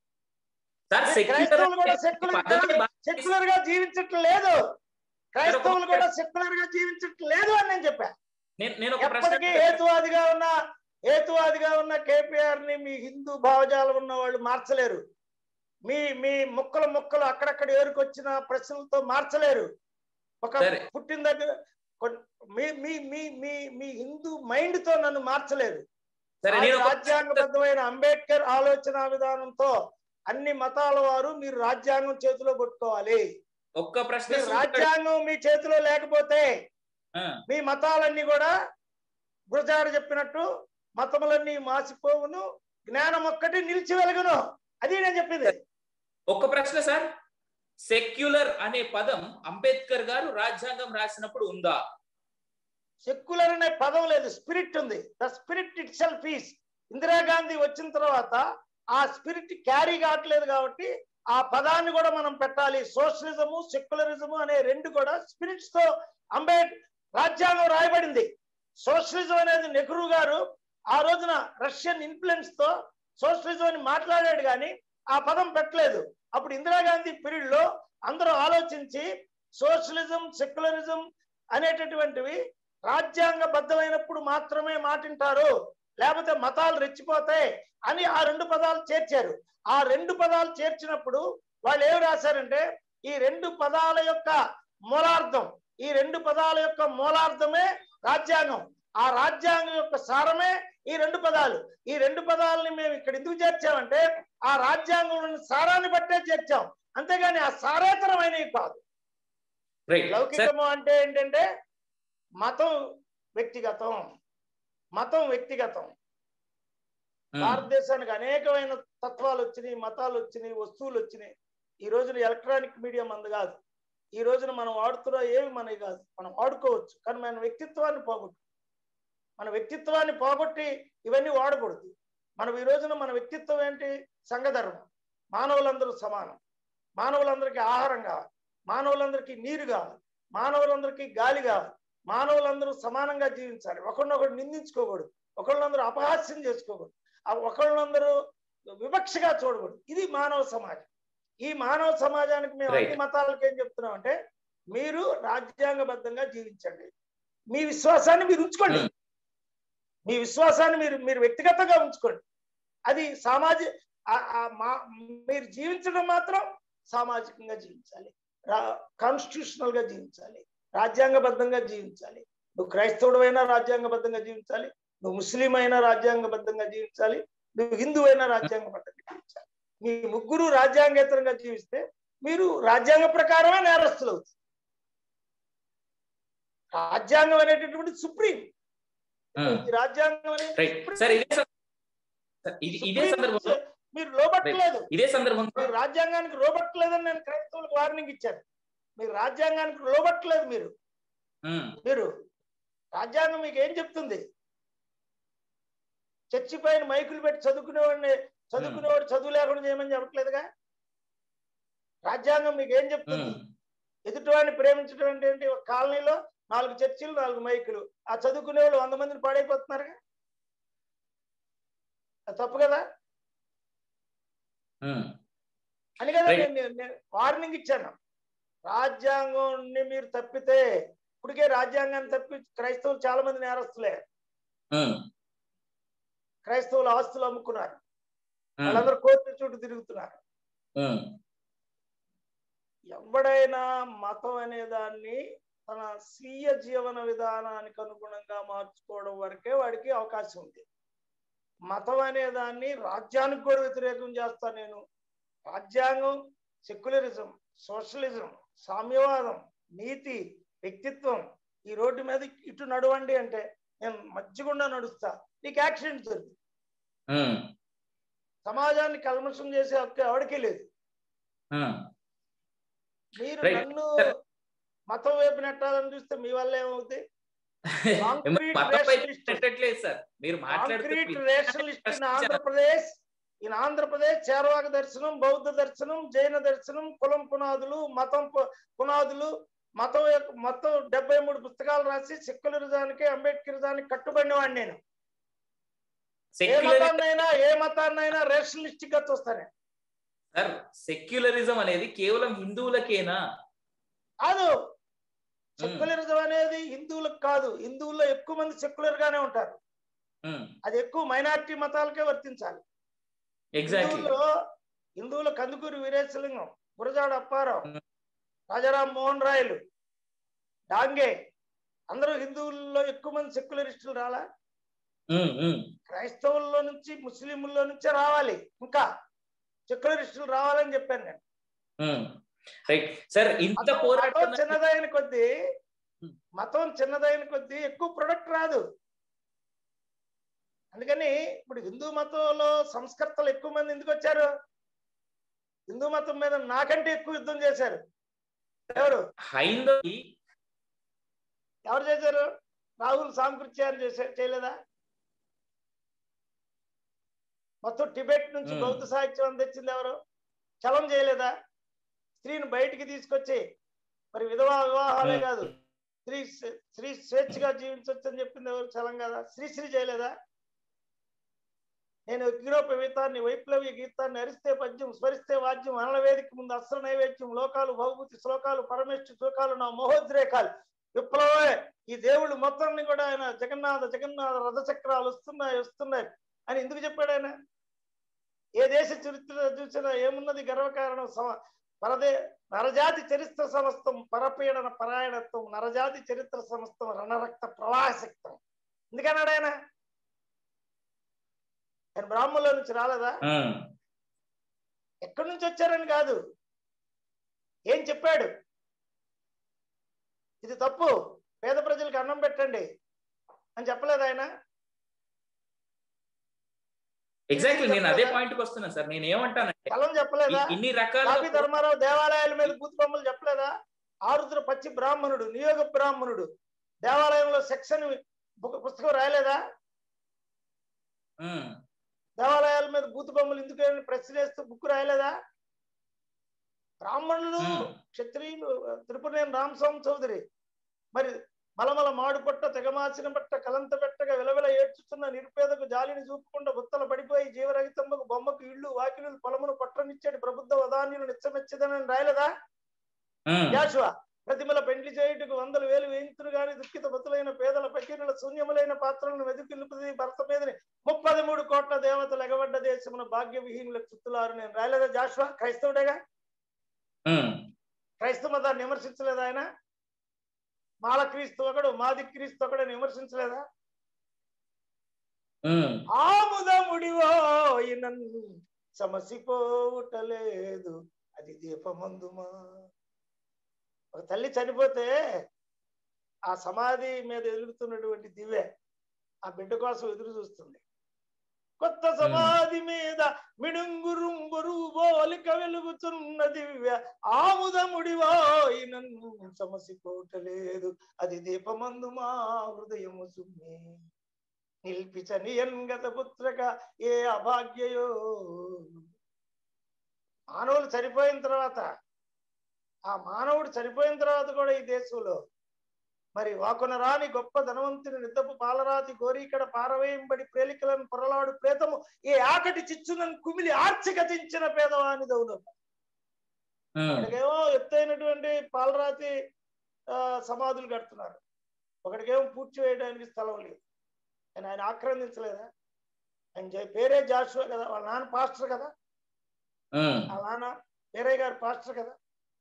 సార్ క్రైస్తవులు కూడా సెక్యులర్ సెక్యులర్ పదవి బాగా సెక్యులర్ గా జీవించట్లేదు లేదు క్రైస్తవులు కూడా సెక్యులర్ గా జీవించట్లేదు లేదు అని నేను చెప్పా నేను నేను ఒక ప్రశ్న ఎప్పటికీ హేతువాదిగా ఉన్న హేతువాదిగా ఉన్న కేపీఆర్ ని మీ హిందూ భావజాలం ఉన్న వాళ్ళు మార్చలేరు మీ మీ ముక్కలు ముక్కలు అక్కడక్కడ ఏరుకొచ్చిన ప్రశ్నలతో మార్చలేరు ఒక సరే. పుట్టిన దగ్గర కొన్- మీ మీ మీ మీ మీ హిందూ మైండ్ తో నన్ను మార్చలేరు సరే ఆ నేను ఒక- రాజ్యాంగబద్ధమైన అంబేద్కర్ ఆలోచన విధానంతో అన్ని మతాల వారు మీరు రాజ్యాంగం చేతిలో పట్టుకోవాలి ఒక్క ప్రశ్న మీరు సూటిగా- రాజ్యాంగం మీ చేతిలో లేకపోతే ఆ, మీ మతాలన్నీ కూడా గురజాడ చెప్పినట్టు మతములన్నీ మాసిపోవును జ్ఞానం ఒక్కటి నిలిచి వెలుగును అది నేను చెప్పింది ఒక్క ప్రశ్న సార్ సెక్యులర్ అనే పదం అంబేద్కర్ గారు రాజ్యాంగం రాసినప్పుడు ఉందా సెక్యులర్ అనే పదం లేదు స్పిరిట్ ఉంది the spirit itself peace Indira Gandhi వచ్చిన తర్వాత ఆ స్పిరిట్ క్యారీ కావట్లేదు కాబట్టి ఆ పదాన్ని కూడా మనం పెట్టాలి సోషలిజము సెక్యులరిజము అనే రెండు కూడా స్పిరిట్స్ తో అంబేడ్ రాజ్యాంగం రాయబడింది సోషలిజం అనేది నెహ్రూ గారు ఆ రోజున రష్యన్ ఇన్ఫ్లుయెన్స్ తో సోషలిజం అని మాట్లాడాడు కానీ ఆ పదం పెట్టలేదు అప్పుడు ఇందిరాగాంధీ పీరియడ్ లో అందరూ ఆలోచించి సోషలిజం సెక్యులరిజం అనేటటువంటివి రాజ్యాంగబద్ధమైనప్పుడు మాత్రమే మాటింటారు లేకపోతే మతాలు రెచ్చిపోతాయి అని ఆ రెండు పదాలు చేర్చారు ఆ రెండు పదాలు చేర్చినప్పుడు వాళ్ళు ఏమి రాశారంటే ఈ రెండు పదాల యొక్క మూలార్థం ఈ రెండు పదాల యొక్క మూలార్థమే రాజ్యాంగం ఆ రాజ్యాంగం యొక్క సారమే ఈ రెండు పదాలు ఈ రెండు పదాలని మేము ఇక్కడ ఎందుకు చేర్చామంటే ఆ రాజ్యాంగంలోని సారాన్ని బట్టే చేర్చాం అంతేగాని ఆ సారేతరమైనవి కాదు రైట్ సార్ లౌకికము అంటే ఏంటంటే మతం వ్యక్తిగతం మతం వ్యక్తిగతం భారతదేశానికి అనేకమైన తత్వాలు వచ్చినాయి మతాలు వచ్చినాయి వస్తువులు వచ్చినాయి ఈ రోజున ఎలక్ట్రానిక్ మీడియా మంది కాదు ఈ రోజున మనం వాడుతున్న ఏవి మనవి కాదు మనం వాడుకోవచ్చు కానీ మన వ్యక్తిత్వాన్ని పోగొట్టు మన వ్యక్తిత్వాన్ని పోగొట్టి ఇవన్నీ వాడకూడదు మనం ఈ రోజున మన వ్యక్తిత్వం ఏంటి సంఘధర్మం మానవులందరూ సమానం మానవులందరికీ ఆహారం కావాలి మానవులందరికీ నీరు కావాలి మానవులందరికీ గాలి కావాలి మానవులందరూ సమానంగా జీవించాలి ఒకరినొకరు నిందించుకోకూడదు ఒకళ్ళందరూ అపహాస్యం చేసుకోకూడదు ఆ ఒకళ్ళందరూ వివక్షగా చూడకూడదు ఇది మానవ సమాజం ఈ మానవ సమాజానికి మేము అన్ని Right. మతాలకు ఏం చెప్తున్నాం అంటే మీరు రాజ్యాంగబద్ధంగా జీవించండి మీ విశ్వాసాన్ని మీరు ఉంచుకోండి Hmm. మీ విశ్వాసాన్ని మీరు మీరు వ్యక్తిగతంగా ఉంచుకోండి అది సామాజిక మీరు జీవించడం మాత్రం సామాజికంగా జీవించాలి కాన్స్టిట్యూషనల్ గా జీవించాలి రాజ్యాంగబద్ధంగా జీవించాలి నువ్వు క్రైస్తవుడైనా రాజ్యాంగబద్ధంగా జీవించాలి నువ్వు ముస్లిం అయినా రాజ్యాంగబద్ధంగా జీవించాలి నువ్వు హిందూ అయినా రాజ్యాంగబద్ధంగా జీవించాలి మీ ముగ్గురు రాజ్యాంగేతరంగా జీవిస్తే మీరు రాజ్యాంగ ప్రకారమే నేరస్తులు అవుతారు రాజ్యాంగం అనేటటువంటి సుప్రీం ఉమ్, ఈ రాజ్యాంగం అనేది రైట్ సార్ ఇదే సం- సార్, ఇది ఇదే సుప్రీం సందర్భంలో మీరు లోబట్టలేదు ఇదే సందర్భంలో మీరు రాజ్యాంగానికి లోబట్టలేదని నేను క్రైస్తవులకు వార్నింగ్ ఇచ్చాను మీరు రాజ్యాంగానికి లోబట్టలేదు మీరు ఉమ్, మీరు రాజ్యాంగం మీకు ఏం చెప్తుంది చర్చి పైన మైకులు పెట్టి చదువుకునేవాడిని చదువుకునేవాడు చదువు లేకుండా చేయమని చెప్పట్లేదుగా రాజ్యాంగం మీకు ఏం చెప్తుంది ఉమ్, ఎదుటివాడిని ప్రేమించడం అంటే ఏంటి ఒక కాలనీలో నాలుగు చర్చిలు నాలుగు మైకులు ఆ చదువుకునేవాళ్ళు వంద మందిని పాడైపోతున్నారుగా అది తప్పు కదా ఉమ్, అని కదా Right. నేను- నేను నేను వార్నింగ్ ఇచ్చాను రాజ్యాంగాన్ని మీరు తప్పితే ఇప్పటికే రాజ్యాంగాన్ని తప్పి క్రైస్తవులు చాలా మంది నేరస్తులే ఉమ్, క్రైస్తవులు ఆస్తులు అమ్ముకున్నారు ఉమ్, వాళ్ళందరూ కోర్టు చుట్టూ తిరుగుతున్నారు ఉమ్, ఎవడైనా మతం అనే దాన్ని తన స్వీయ జీవన విధానానికి అనుగుణంగా మార్చుకోవడం వరకే వాడికి అవకాశం ఉంది మతం అనే దాన్ని రాజ్యానికి కూడా వ్యతిరేకం చేస్తా నేను రాజ్యాంగం సెక్యులరిజం సోషలిజం సామ్యవాదం నీతి వ్యక్తిత్వం ఈ రోడ్డు మీద ఇటు నడవండి అంటే నేను మధ్యగుండా నడుస్తా నీకు యాక్సిడెంట్ జరుగుతుంది ఉమ్, సమాజాన్ని కల్మషం చేసే హక్కు ఎవరికీ లేదు ఉమ్. మీరు Right. నన్ను మతం వైపు నెట్టాలని చూస్తే మీ వల్ల ఏమవుతుంది Concrete మతంపై rationalist. పెట్టట్లేదు సార్ మీరు కాంక్రీట్ మాట్లాడుతూ rationalist in Andhra Pradesh in Andhra Pradesh చేరవాక దర్శనం బౌద్ధ దర్శనం జైన దర్శనం కులం పునాదులు మతం పు- పునాదులు మతం యొక్క మొత్తం డెబ్బై మూడు పుస్తకాలు రాసి సెక్యులరిజానికి అంబేద్కరిజానికి కట్టుబడిన వాడిని నేను ఏ సెక్యులర్ మతాన్నైనా ఏ మతాన్నైనా రేషనలిస్టిక్ గా చూస్తాను సార్ సెక్యులరిజం అనేది కేవలం హిందువులకేనా కాదు సెక్యులరిజం అనేది హిందువులకు కాదు హిందువుల్లో ఎక్కువ మంది సెక్యులర్ గానే ఉంటారు ఉమ్, అది ఎక్కువ మైనారిటీ మతాలకే వర్తించాలి ఎగ్జాక్ట్లీ హిందువుల్లో హిందువుల కందుకూరి వీరేశలింగం గురజాడ అప్పారావు Mm. రాజారాం మోహన్ రాయలు డాంగే అందరూ హిందువుల్లో ఎక్కువ మంది సెక్యులరిస్టులు రాలా ఉమ్, ఉమ్, క్రైస్తవుల్లో నుంచి ముస్లింల్లో నుంచే రావాలి ఇంకా సెక్యులరిస్టులు రావాలని చెప్పాను నేను ఉమ్. రైట్ సార్ ఇంత మతం- మతం పోరాటం చిన్నదైన కొద్దీ Hmm. మతం చిన్నదైన కొద్దీ ఎక్కువ ప్రొడక్ట్ రాదు అందుకని ఇప్పుడు హిందూ మతంలో సంస్కర్తలు ఎక్కువ మంది ఎందుకు వచ్చారు హిందూ మతం మీద నాకంటే ఎక్కువ యుద్ధం చేశారు ఎవరు హైందవి ఎవరు చేశారు రాహుల్ సాంకృత్యాన్ని చేసే చేయలేదా మొత్తం టిబెట్ నుంచి Hmm. బౌద్ధ సాహిత్యం అని తెచ్చింది ఎవరు చలం చేయలేదా స్త్రీని బయటికి తీసుకొచ్చి మరి విధవా వివాహాలే Hmm. కాదు స్త్రీ స్త్రీ స్వేచ్ఛగా జీవించవచ్చు అని చెప్పింది ఎవరు చలం కదా శ్రీశ్రీ చేయలేదా నేను గిరోపవీతాన్ని వైప్లవ్య గీతాన్ని అరిస్తే పద్యం స్మరిస్తే వాద్యం అనల వేదిక ముందు అస్త్ర నైవేద్యం లోకాలు భౌభూతి శ్లోకాలు పరమేశ్వర శ్లోకాలు నా మహోద్రేకాలు విప్లవమే ఈ దేవుళ్ళు మొత్తాన్ని కూడా ఆయన జగన్నాథ జగన్నాథ రథచక్రాలు వస్తున్నాయి వస్తున్నాయి అని ఎందుకు చెప్పాడు ఆయన ఏ దేశ చరిత్ర చూసినా ఏమున్నది గర్వకారణం సమ పరదే నరజాతి చరిత్ర సమస్తం పరపీడన పరాయణత్వం నరజాతి చరిత్ర సమస్తం రణరక్త ప్రవాహశక్తం ఎందుకన్నాడు ఆయన ఆయన బ్రాహ్మణుల నుంచి రాలేదా ఉమ్, ఎక్కడి నుంచి వచ్చారని కాదు ఏం చెప్పాడు ఇది తప్పు పేద ప్రజలకు అన్నం పెట్టండి అని చెప్పలేదు ఆయన ఎగ్జాక్ట్లీ నేను అదే పాయింట్ కి వస్తున్నా సార్ నేను ఏమంటానంటే కలం చెప్పలేదా ఇ- ఇన్ని రకాల కాపీ ధర్మారావు దేవాలయాల మీద బూతు బొమ్మలు చెప్పలేదా ఆరుద్ర పచ్చి బ్రాహ్మణుడు నియోగ బ్రాహ్మణుడు దేవాలయంలో సెక్షన్ పుస్తకం రాయలేదా ఉమ్, దేవాలయాల మీద బూతు బొమ్మలు ఎందుకు ప్రశ్న వేస్తూ బుక్ రాయలేదా బ్రాహ్మణులు Hmm. క్షత్రియులు త్రిపురేని రామస్వామి చౌదరి మరి మలమల మాడు పొట్ట తెగమాసిన పట్ట కలంత పెట్టగా విలవిల ఏడ్చుతున్న నిరుపేదకు జాలిని చూపకుండా బుత్తలు పడిపోయి జీవరహితమ్మకు బొమ్మకు ఇళ్ళు వాకిలు పొలమును పట్టనిచ్చాడు ప్రబుద్ధ వదాన్యులు నిచ్చమెచ్చదని రాయలేదా ఉమ్, యాశువ ప్రతిమల పెండ్లి చేయుటకు వందల వేలు వేయించును గాని దుఃఖిత బతులైన పేదల పకీరుల శూన్యములైన పాత్రలను వెతుకిల్లుపుది భర్త మీదని ముప్పది మూడు కోట్ల దేవతలు ఎగబడ్డ దేశమున భాగ్య విహీనులకు చుట్టులారు నేను రాయలేదా జాషువా క్రైస్తవుడేగా ఉమ్, క్రైస్తవ మతాన్ని విమర్శించలేదా ఆయన మాల క్రీస్తు ఒకడు మాది క్రీస్తు ఒకడు అని విమర్శించలేదా ఉమ్, ఆముదముడివో నన్ను సమసిపోవటలేదు అది దీపమందుమా ఒక తల్లి చనిపోతే ఆ సమాధి మీద ఎదుగుతున్నటువంటి దివ్య ఆ బిడ్డ కోసం ఎదురు చూస్తుంది కొత్త సమాధి మీద మిడుంగురుంగురు బోలిక వెలుగుతున్న దివ్య ఆముదముడివో నన్ను సమసిపోవటలేదు అది దీపమందు మా హృదయము సుమ్మి నిల్పిచనియన్ గత పుత్రక ఏ అభాగ్యయో మానవులు చనిపోయిన తర్వాత ఆ మానవుడు చనిపోయిన తర్వాత కూడా ఈ దేశంలో మరి వాకున రాని గొప్ప ధనవంతుని నిద్దపు పాలరాతి గోరీకడ పారవేయంబడి ప్రేలికలను పొరలాడు ప్రేతము ఏ ఆకటి చిచ్చునని కుమిలి ఆర్చి గతించిన పేదవాని దౌను ఉమ్, ఒకడికేమో ఎత్తైనటువంటి పాలరాతి ఆ, సమాధులు కడుతున్నారు ఒకడికేమో పూడ్చి వేయడానికి స్థలం లేదు కానీ ఆయన ఆక్రందించలేదా ఆయన జై- పేరే జాషువా కదా వాళ్ళ నాన్న పాస్టర్ కదా ఉమ్, వాళ్ళ నాన్న పేరయ్య గారు పాస్టర్ కదా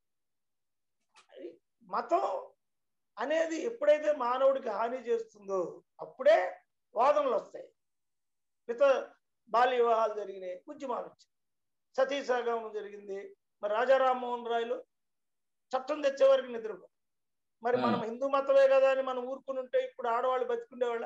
అది మతం అనేది ఎప్పుడైతే మానవుడికి హాని చేస్తుందో అప్పుడే వాదనలు వస్తాయి మిగతా బాల్య వివాహాలు జరిగినాయి ఉద్యమాలు వచ్చాయి సతీ సహగమనం జరిగింది మరి రాజా రామ్మోహన్ రాయలు చట్టం తెచ్చే వరకు నిద్రపో మరి మనం హిందూ మతమే కదా అని మనం ఊరుకుని ఉంటే ఇప్పుడు ఆడవాళ్ళు బతుకుండేవాళ్ళ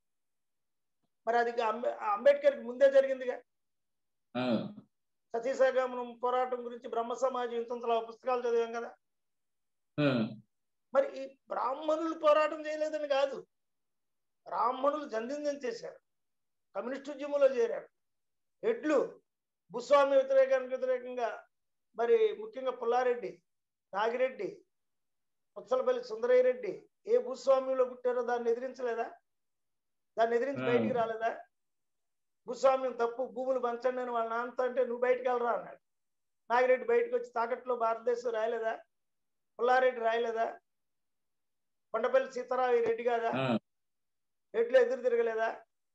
మరి అది అంబే అంబేద్కర్కి ముందే జరిగిందిగా ఉమ్, సతీ సహగమనం పోరాటం గురించి బ్రహ్మ సమాజం ఇంతంతలా పుస్తకాలు చదివాం కదా ఉమ్, మరి ఈ బ్రాహ్మణులు పోరాటం చేయలేదని కాదు బ్రాహ్మణులు జందింజం చేశారు కమ్యూనిస్ట్ ఉద్యమంలో చేరారు ఎడ్లు భూస్వామి వ్యతిరేకానికి వ్యతిరేకంగా మరి ముఖ్యంగా పుల్లారెడ్డి నాగిరెడ్డి పుచ్చలపల్లి సుందరయ్య రెడ్డి ఏ భూస్వామ్యంలో పుట్టారో దాన్ని ఎదిరించలేదా దాన్ని ఎదిరించి Hmm. బయటికి రాలేదా భూస్వామ్యం తప్పు భూములు పంచండి అని వాళ్ళ నాన్నతో అంటే నువ్వు బయటికి వెళ్ళరా అన్నాడు నాగిరెడ్డి బయటకు వచ్చి తాకట్లో భారతదేశం రాయలేదా పుల్లారెడ్డి రాయలేదా కొండపల్లి సీతారావు రెడ్డి కాదా ఉమ్, రెడ్లు ఎదురు తిరగలేదా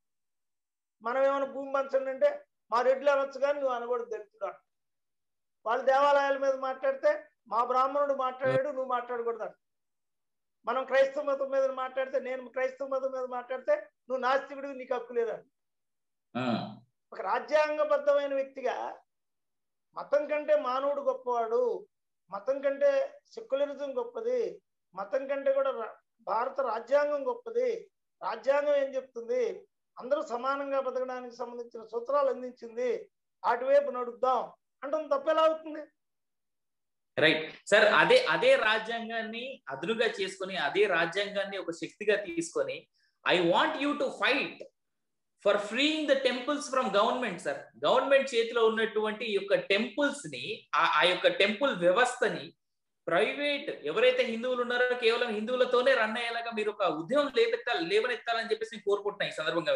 మనం ఏమైనా భూమి పంచండి అంటే మా రెడ్లు అనొచ్చు కానీ నువ్వు అనకూడదు తెలుపుతున్నాడు వాళ్ళు దేవాలయాల మీద మాట్లాడితే మా బ్రాహ్మణుడు మాట్లాడాడు నువ్వు మాట్లాడకూడదు అంట. మనం క్రైస్తవ మతం మీద మాట్లాడితే నేను క్రైస్తవ మతం మీద మాట్లాడితే నువ్వు నాస్తికుడు నీకు హక్కు లేదంట ఉమ్, ఒక రాజ్యాంగబద్ధమైన వ్యక్తిగా మతం కంటే మానవుడు గొప్పవాడు మతం కంటే సెక్యులరిజం గొప్పది మతం కంటే కూడా రా- భారత రాజ్యాంగం గొప్పది రాజ్యాంగం ఏం చెప్తుంది అందరూ సమానంగా బతకడానికి సంబంధించిన సూత్రాలు అందించింది అటువైపు నడుద్దాం అంటుంది తప్పెలా అవుతుంది రైట్ సార్ అదే అదే రాజ్యాంగాన్ని అదునుగా చేసుకొని అదే రాజ్యాంగాన్ని ఒక శక్తిగా తీసుకొని I want you to fight for freeing the temples from government sir government చేతిలో ఉన్నటువంటి ఈ యొక్క టెంపుల్స్ ని ఆ ఆ యొక్క టెంపుల్ వ్యవస్థని ప్రైవేట్ ఎవరైతే హిందువులు ఉన్నారో కేవలం హిందువులతోనే రన్ అయ్యేలాగా మీరు ఒక ఉద్యమం లేపెత్తాలి లేవనెత్తాలని చెప్పేసి నేను కోరుకుంటున్నా ఈ సందర్భంగా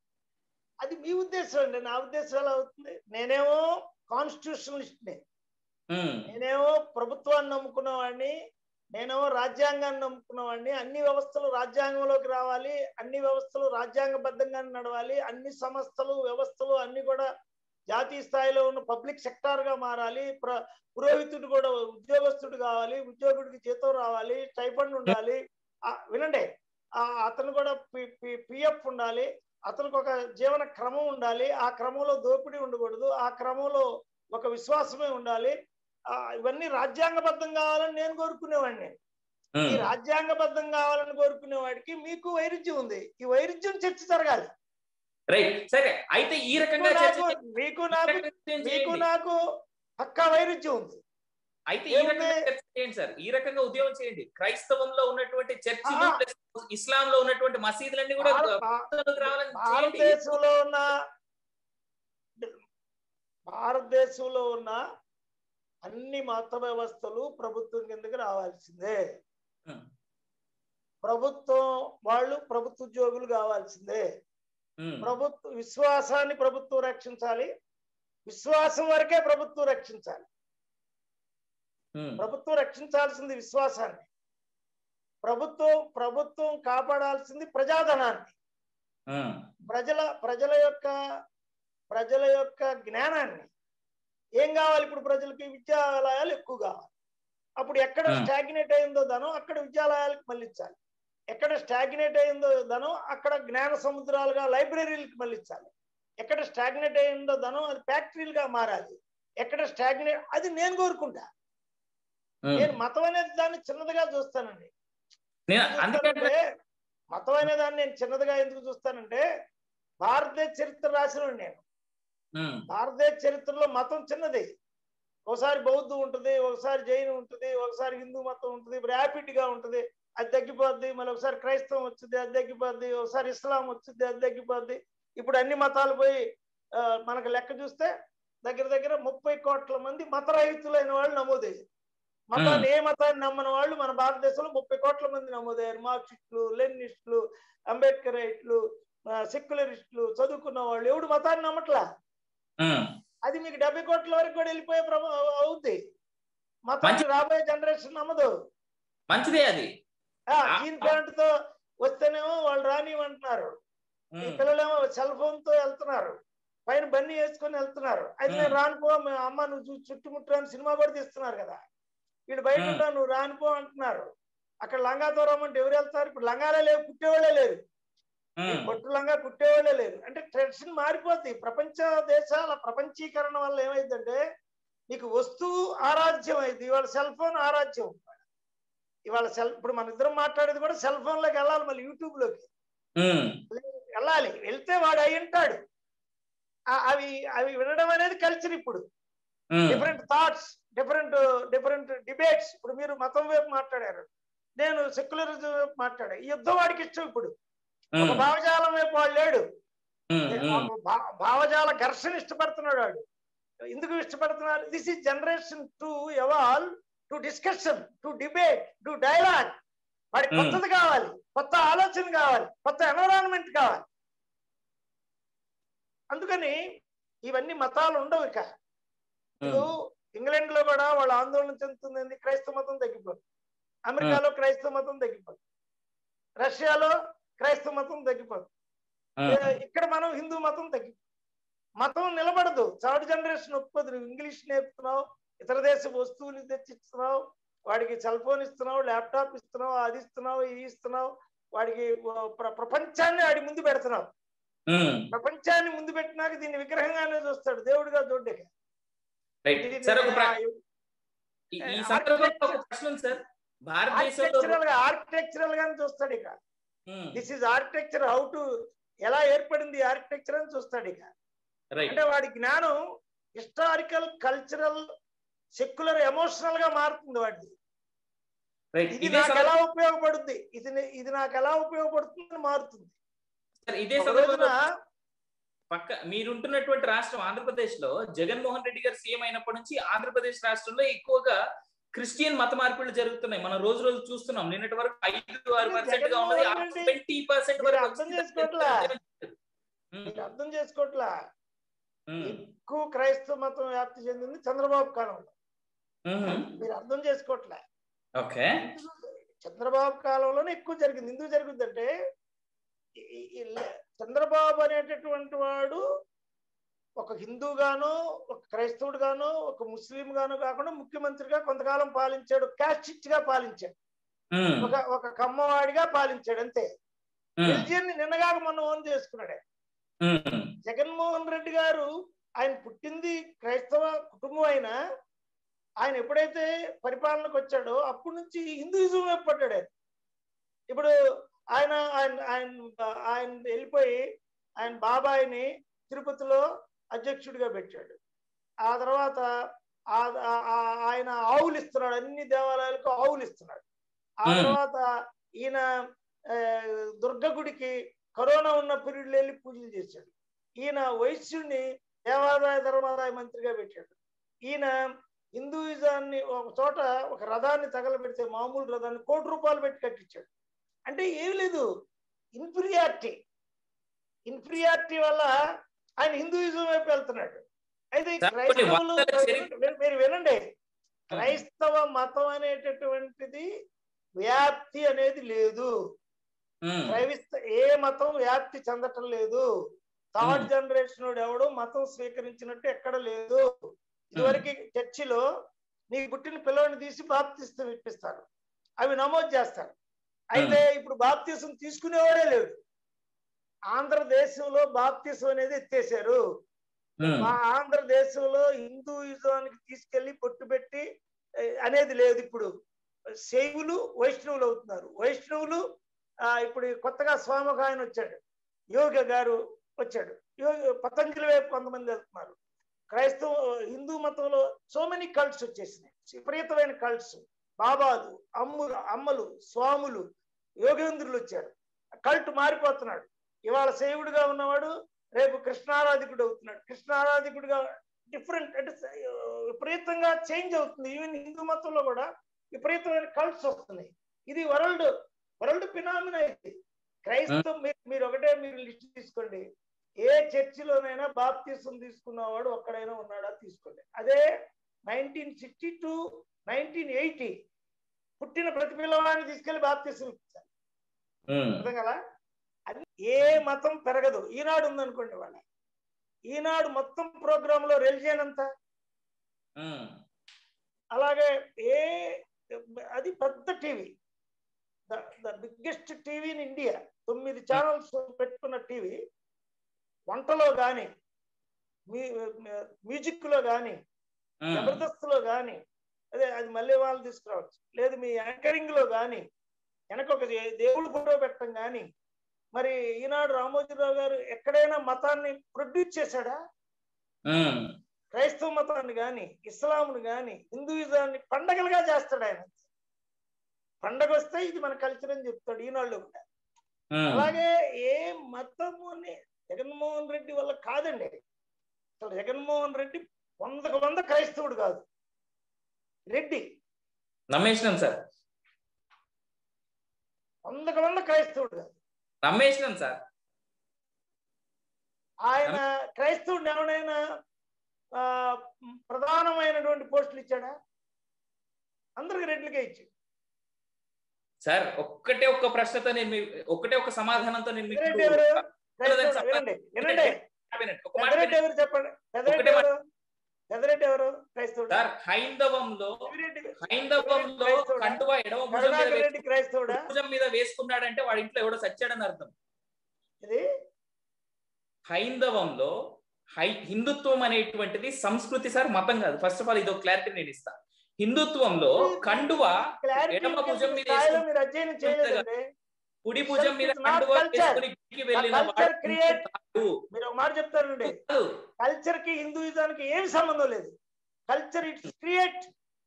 అది మీ ఉద్దేశం అండి నా ఉద్దేశం ఎలా అవుతుంది నేనేమో కాన్స్టిట్యూషనలిస్ట్ని ఉమ్, నేనేమో ప్రభుత్వాన్ని నమ్ముకున్న వాడిని నేనేమో రాజ్యాంగాన్ని నమ్ముకున్న వాడిని అన్ని వ్యవస్థలు రాజ్యాంగంలోకి రావాలి అన్ని వ్యవస్థలు రాజ్యాంగబద్ధంగా నడవాలి అన్ని సంస్థలు వ్యవస్థలు అన్ని కూడా జాతీయ స్థాయిలో ఉన్న పబ్లిక్ సెక్టార్ గా మారాలి ప్ర పురోహితుడు కూడా ఉద్యోగస్తుడు కావాలి ఉద్యోగుడికి జీతం రావాలి స్టైఫండ్ ఉండాలి ఆ, వినండి ఆ అతను కూడా పిఎఫ్ ఉండాలి అతనికి ఒక జీవన క్రమం ఉండాలి ఆ క్రమంలో దోపిడీ ఉండకూడదు ఆ క్రమంలో ఒక విశ్వాసమే ఉండాలి ఆ, ఇవన్నీ రాజ్యాంగబద్ధం కావాలని నేను కోరుకునేవాడిని ఈ ఉమ్, రాజ్యాంగబద్ధం కావాలని కోరుకునే వాడికి మీకు వైరుధ్యం ఉంది ఈ వైరుధ్యం చర్చ జరగాలి రైట్ సరే అయితే ఈ రకంగా మీకు చర్చ నాకు- మీకు నాకు చేయండి. మీకు నాకు పక్కా వైరుధ్యం ఉంది అయితే ఈ ఏముంది? రకంగా చర్చ చేయండి సార్ ఈ రకంగా ఉద్యమం చేయండి క్రైస్తవంలో ఉన్నటువంటి చర్చిలు ఆహా. ప్లస్ ఇస్లాంలో ఉన్నటువంటి మసీదులన్నీ కూడా భారత- భారతదేశంలోకి రావాలని చేయండి భారతదేశంలో ఉన్న భారతదేశంలో ఉన్న అన్ని మత వ్యవస్థలు ప్రభుత్వం కిందకి రావాల్సిందే ఉమ్, ప్రభుత్వం వాళ్ళు ప్రభుత్వ ఉద్యోగులు కావాల్సిందే ఉమ్, ప్రభుత్వ విశ్వాసాన్ని ప్రభుత్వం రక్షించాలి విశ్వాసం వరకే ప్రభుత్వం రక్షించాలి ఉమ్, ప్రభుత్వం రక్షించాల్సింది విశ్వాసాన్ని ప్రభుత్వం ప్రభుత్వం కాపాడాల్సింది ప్రజాధనాన్ని ఉమ్, ప్రజల ప్రజల యొక్క ప్రజల యొక్క జ్ఞానాన్ని ఏం కావాలి ఇప్పుడు ప్రజలకి విద్యాలయాలు ఎక్కువ కావాలి అప్పుడు ఎక్కడ Hmm. స్టాగ్నేట్ అయిందో ధనం అక్కడ విద్యాలయాలకు మళ్ళించాలి ఎక్కడ స్టాగ్నేట్ అయిందో ధనం అక్కడ జ్ఞాన సముద్రాలుగా లైబ్రరీలకు మళ్ళించాలి ఎక్కడ స్టాగ్నేట్ అయిందో ధనం అది ఫ్యాక్టరీలుగా మారాలి ఎక్కడ స్టాగ్నేట్ అది నేను కోరుకుంటా ఉమ్. నేను మతం అనేది దాన్ని చిన్నదిగా చూస్తానండి నేను అందుకంటే చూస్తానంటే మతం అనే దాన్ని నేను చిన్నదిగా ఎందుకు చూస్తానంటే భారతదేశ చరిత్ర రాసిన నేను ఉమ్, భారతదేశ చరిత్రలో మతం చిన్నది ఒకసారి బౌద్ధం ఉంటుంది ఒకసారి జైన్ ఉంటుంది ఒకసారి హిందూ మతం ఉంటుంది ర్యాపిడ్ గా ఉంటుంది అది తగ్గిపోద్ది మళ్ళీ ఒకసారి క్రైస్తవం వచ్చింది అది తగ్గిపోద్ది ఒకసారి ఇస్లాం వచ్చింది అది తగ్గిపోద్ది ఇప్పుడు అన్ని మతాలు పోయి ఆ, మనకు లెక్క చూస్తే దగ్గర దగ్గర ముప్పై కోట్ల మంది మతరహితులైన వాళ్ళు నమోదయ్యారు మతాన్ని ఏ మతాన్ని నమ్మని వాళ్ళు మన భారతదేశంలో ముప్పై కోట్ల మంది నమోదయ్యారు మార్క్సిస్టులు లెనినిస్టులు అంబేద్కరైట్లు సెక్యులరిస్టులు చదువుకున్న వాళ్ళు ఎవడు మతాన్ని నమ్మట్లా ఉమ్, అది మీకు డెబ్బై కోట్ల వరకు కూడా వెళ్ళిపోయే ప్రభ అవుద్ది మతాన్ని రాబోయే జనరేషన్ నమ్మదు మంచిదే అది ఆ, ఆ, జీన్ ఆ. ప్యాంట్ తో వస్తేనేమో వాళ్ళు రానివ్వంటున్నారు ఈ ఉమ్, పిల్లలేమో సెల్ ఫోన్ తో వెళ్తున్నారు పైన బన్నీ వేసుకొని వెళ్తున్నారు అయితే నేను మ్. రానుపో మీ అమ్మ నువ్వు చూ- చుట్టుముట్టు అని సినిమా కూడా తీస్తున్నారు కదా వీడు బయట మ్. ఉంటావు నువ్వు రానుపో అంటున్నారు అక్కడ లంగాతో రమ్మంటే ఎవరు వెళ్తారు ఇప్పుడు లంగాలే లేవు కుట్టేవాళ్ళే లేరు ఈ ఉమ్, పొట్టు లంగా కుట్టేవాళ్ళే లేరు అంటే ట్రెడిషన్ మారిపోద్ది ప్రపంచ దేశాల ప్రపంచీకరణ వల్ల ఏమైందంటే నీకు వస్తువు ఆరాధ్యం అయింది ఇవాళ సెల్ ఫోన్ ఆరాధ్యం ఇవాళ సెల్ ఇప్పుడు మన ఇద్దరం మాట్లాడేది కూడా సెల్ ఫోన్ లోకి వెళ్ళాలి మళ్ళీ యూట్యూబ్ లోకి ఉమ్, వెళ్ళాలి వెళ్తే వాడు అయి ఉంటాడు ఆ- అవి అవి వినడం అనేది కల్చర్ ఇప్పుడు um, different thoughts different different debates ఇప్పుడు మీరు మతం వైపు మాట్లాడారు నేను సెక్యులరిజం వైపు మాట్లాడా ఈ యుద్ధం వాడికి ఇష్టం ఇప్పుడు ఒక ఉమ్, భావజాలం వైపు వాడు లేడు ఉమ్, ఉమ్, ఒక భా- భావజాల ఘర్షణ ఇష్టపడుతున్నాడు వాడు ఎందుకు ఇష్టపడుతున్నారు this is generation to evolve to discussion to debate to dialogue వాడికి Hmm. కొత్తది కావాలి కొత్త ఆలోచన కావాలి కొత్త ఎన్విరాన్మెంట్ కావాలి అందుకని ఇవన్నీ మతాలు ఉండవు ఇక ఇప్పుడు ఇంగ్లాండ్ లో కూడా వాళ్ళు ఆందోళన చెందుతుంది క్రైస్తవ మతం తగ్గిపోతుంది అమెరికాలో క్రైస్తవ మతం తగ్గిపోతుంది రష్యాలో క్రైస్తవ మతం తగ్గిపోతుంది ఉమ్, ఏ- ఇక్కడ మనం హిందూ మతం తగ్గి మతం నిలబడదు థర్డ్ జనరేషన్ ఒప్పుకోదు నువ్వు ఇంగ్లీష్ నేర్పుతున్నావు ఇతర దేశ వస్తువులు తెచ్చిస్తున్నావు వాడికి సెల్ ఫోన్ ఇస్తున్నావు ల్యాప్టాప్ ఇస్తున్నావు అది ఇస్తున్నావు ఇది ఇస్తున్నావు వాడికి ప్ర- ప్రపంచాన్ని వాడి ముందు పెడుతున్నావు ఉమ్, ప్రపంచాన్ని ముందు పెట్టినాక దీన్ని విగ్రహంగానే చూస్తాడు దేవుడిగా చూడ్డక రైట్ ఇది సార్ ఒక ప్ర- ఈ- ఈ సందర్భంలో ఒక ప్రశ్న ఉంది సార్ భారతదేశంలో ఆర్కిటెక్చరల్ గా ఆర్కిటెక్చరల్ గానే చూస్తాడు ఇక um, this is architecture how to ఎలా ఏర్పడింది ఆర్కిటెక్చర్ అని చూస్తాడు ఇక రైట్ అంటే వాడి జ్ఞానం హిస్టారికల్ కల్చరల్ సెక్యులర్ ఎమోషనల్ గా మారుతుంది వాడిది రైట్ ఇది ఇదే నాకు సందర్భం- ఎలా ఉపయోగపడుద్ది ఇది నే- ఇది నాకు ఎలా ఉపయోగపడుతుంది అని మారుతుంది సార్, ఇదే ఒక రోజున సందర్భంలో పక్క మీరుంటున్నటువంటి రాష్ట్రం ఆంధ్రప్రదేశ్ లో జగన్మోహన్ రెడ్డి గారు సీఎం అయినప్పటి నుంచి ఆంధ్రప్రదేశ్ రాష్ట్రంలో ఎక్కువగా క్రిస్టియన్ మత మార్పులు జరుగుతున్నాయి మనం రోజు రోజు చూస్తున్నాం నిన్నటి వరకు ఐదు ఆరు పర్సెంట్ గా ఉన్నది జగన్మోహన్ రెడ్డి ట్వంటీ పర్సెంట్ మీరు వరకు అర్థం వచ్చింది. చేసుకోవట్లే. ఉమ్, మీరు అర్థం చేసుకోవట్లా ఉమ్, ఎక్కువ క్రైస్తవ మతం వ్యాప్తి చెందింది చంద్రబాబు కాలంలో ఉమ్, మీరు అర్థం చేసుకోవట్లే ఓకే చంద్రబాబు కాలంలోనే ఎక్కువ జరిగింది ఎందుకు జరుగుద్దంటే ఈ- ఈ- ఈ లే- చంద్రబాబు అనేటటువంటి వాడు ఒక హిందూగానో ఒక క్రైస్తవుడు గానో ఒక ముస్లిం గానో కాకుండా ముఖ్యమంత్రిగా కొంతకాలం పాలించాడు క్యాస్ట్ గా పాలించాడు ఉమ్, ఒక ఒక కమ్మవాడిగా పాలించాడు అంతే ఉమ్, రిలిజియన్ ని నిన్నగాక మొన్న ఓన్ చేసుకున్నాడు ఆయన. ఉమ్, జగన్మోహన్ రెడ్డి గారు ఆయన పుట్టింది క్రైస్తవ కుటుంబం అయినా ఆయన ఎప్పుడైతే పరిపాలనకు వచ్చాడో అప్పటి నుంచి హిందూయిజం వైపు పడ్డాడు ఆయన ఇప్పుడు ఆయన ఆయన ఆయన ఆయన వెళ్ళిపోయి ఆయన బాబాయిని తిరుపతిలో అధ్యక్షుడిగా పెట్టాడు ఆ తర్వాత ఆ- ఆ- ఆ- ఆయన ఆవులు ఇస్తున్నాడు అన్ని దేవాలయాలకు ఆవులు ఇస్తున్నాడు ఆ Hmm. తర్వాత ఈయన ఆ, దుర్గ గుడికి కరోనా ఉన్న పీరియడ్లో వెళ్ళి పూజలు చేశాడు ఈయన వైశ్యుడిని దేవాదాయ ధర్మాదాయ మంత్రిగా పెట్టాడు ఈయన హిందూయిజాన్ని ఒక చోట ఒక రథాన్ని తగలబెడితే మామూలు రథాన్ని కోటి రూపాయలు పెట్టి కట్టించాడు అంటే ఏమి లేదు ఇన్ఫీరియారిటీ ఇన్ఫీరియారిటీ వల్ల ఆయన హిందూయిజం వైపు వెళ్తున్నాడు అయితే సార్, కొన్ని క్రైస్తవులు వందల చరి- మీరు- మీరు వినండి క్రైస్తవ మతం అనేటటువంటిది వ్యాప్తి అనేది లేదు ఉమ్, క్రైస్త ఏ మతం వ్యాప్తి చెందటం లేదు థర్డ్ Hmm. జనరేషన్ వాడు ఎవడు మతం స్వీకరించినట్టు ఎక్కడ లేదు ఇదివరకు చర్చిలో నీకు పుట్టిన పిల్లవాడిని తీసి బాప్తిస్తం ఇప్పిస్తారు అవి నమోదు చేస్తారు అయితే ఇప్పుడు బాప్తిసం తీసుకునేవాడే లేడు ఆంధ్రదేశంలో బాప్తిసం అనేది ఎత్తేసారు ఉమ్, మా ఆంధ్రదేశంలో హిందూయిజానికి తీసుకెళ్లి పొట్టు పెట్టి ఏ, అనేది లేదు ఇప్పుడు శైవులు వైష్ణవులు అవుతున్నారు వైష్ణవులు ఆ, ఇప్పుడు ఈ కొత్తగా స్వామి ఒక ఆయన వచ్చాడు యోగ గారు వచ్చాడు యోగ పతంజలి వైపు కొంతమంది వెళ్తున్నారు క్రైస్తవ హిందూ మతంలో సో మెనీ కల్ట్స్ వచ్చేసినాయి విపరీతమైన కల్ట్స్ బాబాలు అమ్ములు అమ్మలు స్వాములు యోగేంద్రులు వచ్చారు కల్ట్ మారిపోతున్నాడు ఇవాళ శైవుడిగా ఉన్నవాడు రేపు కృష్ణారాధికుడు అవుతున్నాడు కృష్ణారాధికుడిగా డిఫరెంట్ అంటే ఆ, విపరీతంగా చేంజ్ అవుతుంది ఈవెన్ హిందూ మతంలో కూడా విపరీతమైన కల్ట్స్ వస్తున్నాయి ఇది వరల్డ్ వరల్డ్ ఫినామినా ఇది క్రైస్తవం మీరు- మీరు ఒకటే మీరు లిస్ట్ తీసుకోండి ఏ చర్చిలోనైనా బాప్తీసం తీసుకున్నవాడు ఒక్కడైనా ఉన్నాడా తీసుకోండి అదే nineteen sixty two nineteen eighty పుట్టిన ప్రతి పిల్లవాడిని తీసుకెళ్లి బాప్తీసం ఇప్పించాలి ఉమ్, అర్థం కదా అది ఏ మతం పెరగదు ఈనాడు ఉందనుకోండి వాళ్ళ ఈనాడు మొత్తం ప్రోగ్రామ్ లో రిలిజియన్ అంతా ఉమ్, అలాగే ఏ అది పెద్ద TV the biggest TV in India తొమ్మిది ఛానల్స్ పెట్టుకున్న టీవీ వంటలో కానీ మ్యూజిక్ లో కానీ ఉమ్, జబర్దస్త్ లో కానీ అదే అది మళ్ళీ వాళ్ళు తీసుకురావచ్చు లేదు మీ యాంకరింగ్ లో కానీ వెనక ఒక దే- దేవుడు ఫోటో పెట్టడం కానీ మరి ఈనాడు రామోజీరావు గారు ఎక్కడైనా మతాన్ని ప్రొడ్యూస్ చేశాడా ఉమ్, క్రైస్తవ మతాన్ని కానీ ఇస్లాంను కానీ హిందూయిజాన్ని పండగలుగా చేస్తాడు ఆయన పండగ వస్తే ఇది మన కల్చర్ అని చెప్తాడు ఈనాళ్ళు కూడా ఉమ్, అలాగే ఏ మతముని జగన్మోహన్ రెడ్డి వల్ల కాదండి అసలు జగన్మోహన్ రెడ్డి వందకు వంద క్రైస్తవుడు కాదు రెడ్డి నమ్మేసినాం సార్ వందకు వంద క్రైస్తవుడు కాదు నమ్మేసినాం సార్ ఆయన క్రైస్తవుడిని ఎవరైనా ఆ, ప్రధానమైనటువంటి పోస్టులు ఇచ్చాడా అందరికి రెడ్లకే ఇచ్చాడు సార్ ఒక్కటే ఒక్క ప్రశ్నతో నేను మీ- ఒక్కటే ఒక సమాధానంతో నేను మీకు పెదరెడ్డి ఎవరు క్రైస్తవుడు చెప్పండి. వినండి వినండి వినండి, ఒక మాట పెదరెడ్డి వినండి. ఎవరు చెప్పండి పెదరెడ్డి ఒకటే మాట. ఎవరు పెదరెడ్డి ఎవరు క్రైస్తవుడు సార్ హైందవంలో శివిరెడ్డి హైందవంలో క్రైస్తవుడా? కండువా ఎడమ భుజం మీద కరుణాకర్ వేసు- రెడ్డి క్రైస్తవుడా భుజం మీద వేసుకున్నాడంటే వాడి ఇంట్లో ఎవడో సచ్చాడని అర్థం ఇది హైందవంలో హై హిందుత్వం అనేటువంటిది సంస్కృతి సార్ మతం కాదు ఫస్ట్ ఆఫ్ ఆల్ ఇదో క్లారిటీ నేను ఇస్తా హిందుత్వంలో కండువ క్లారిటీ ఎడమ భుజం మీద స్థాయిలో వేసుకుని- మీరు అధ్యయనం చేయలేదండి కుడి భుజం మీద It's not కండువ culture. వేసుకుని గుడికి వెళ్ళిన A culture వాడు create- కాదు. మీరు ఒక మాట చెప్తారండి కాదు. కల్చర్ కి హిందూయిజానికి ఏమి సంబంధం లేదు culture it's create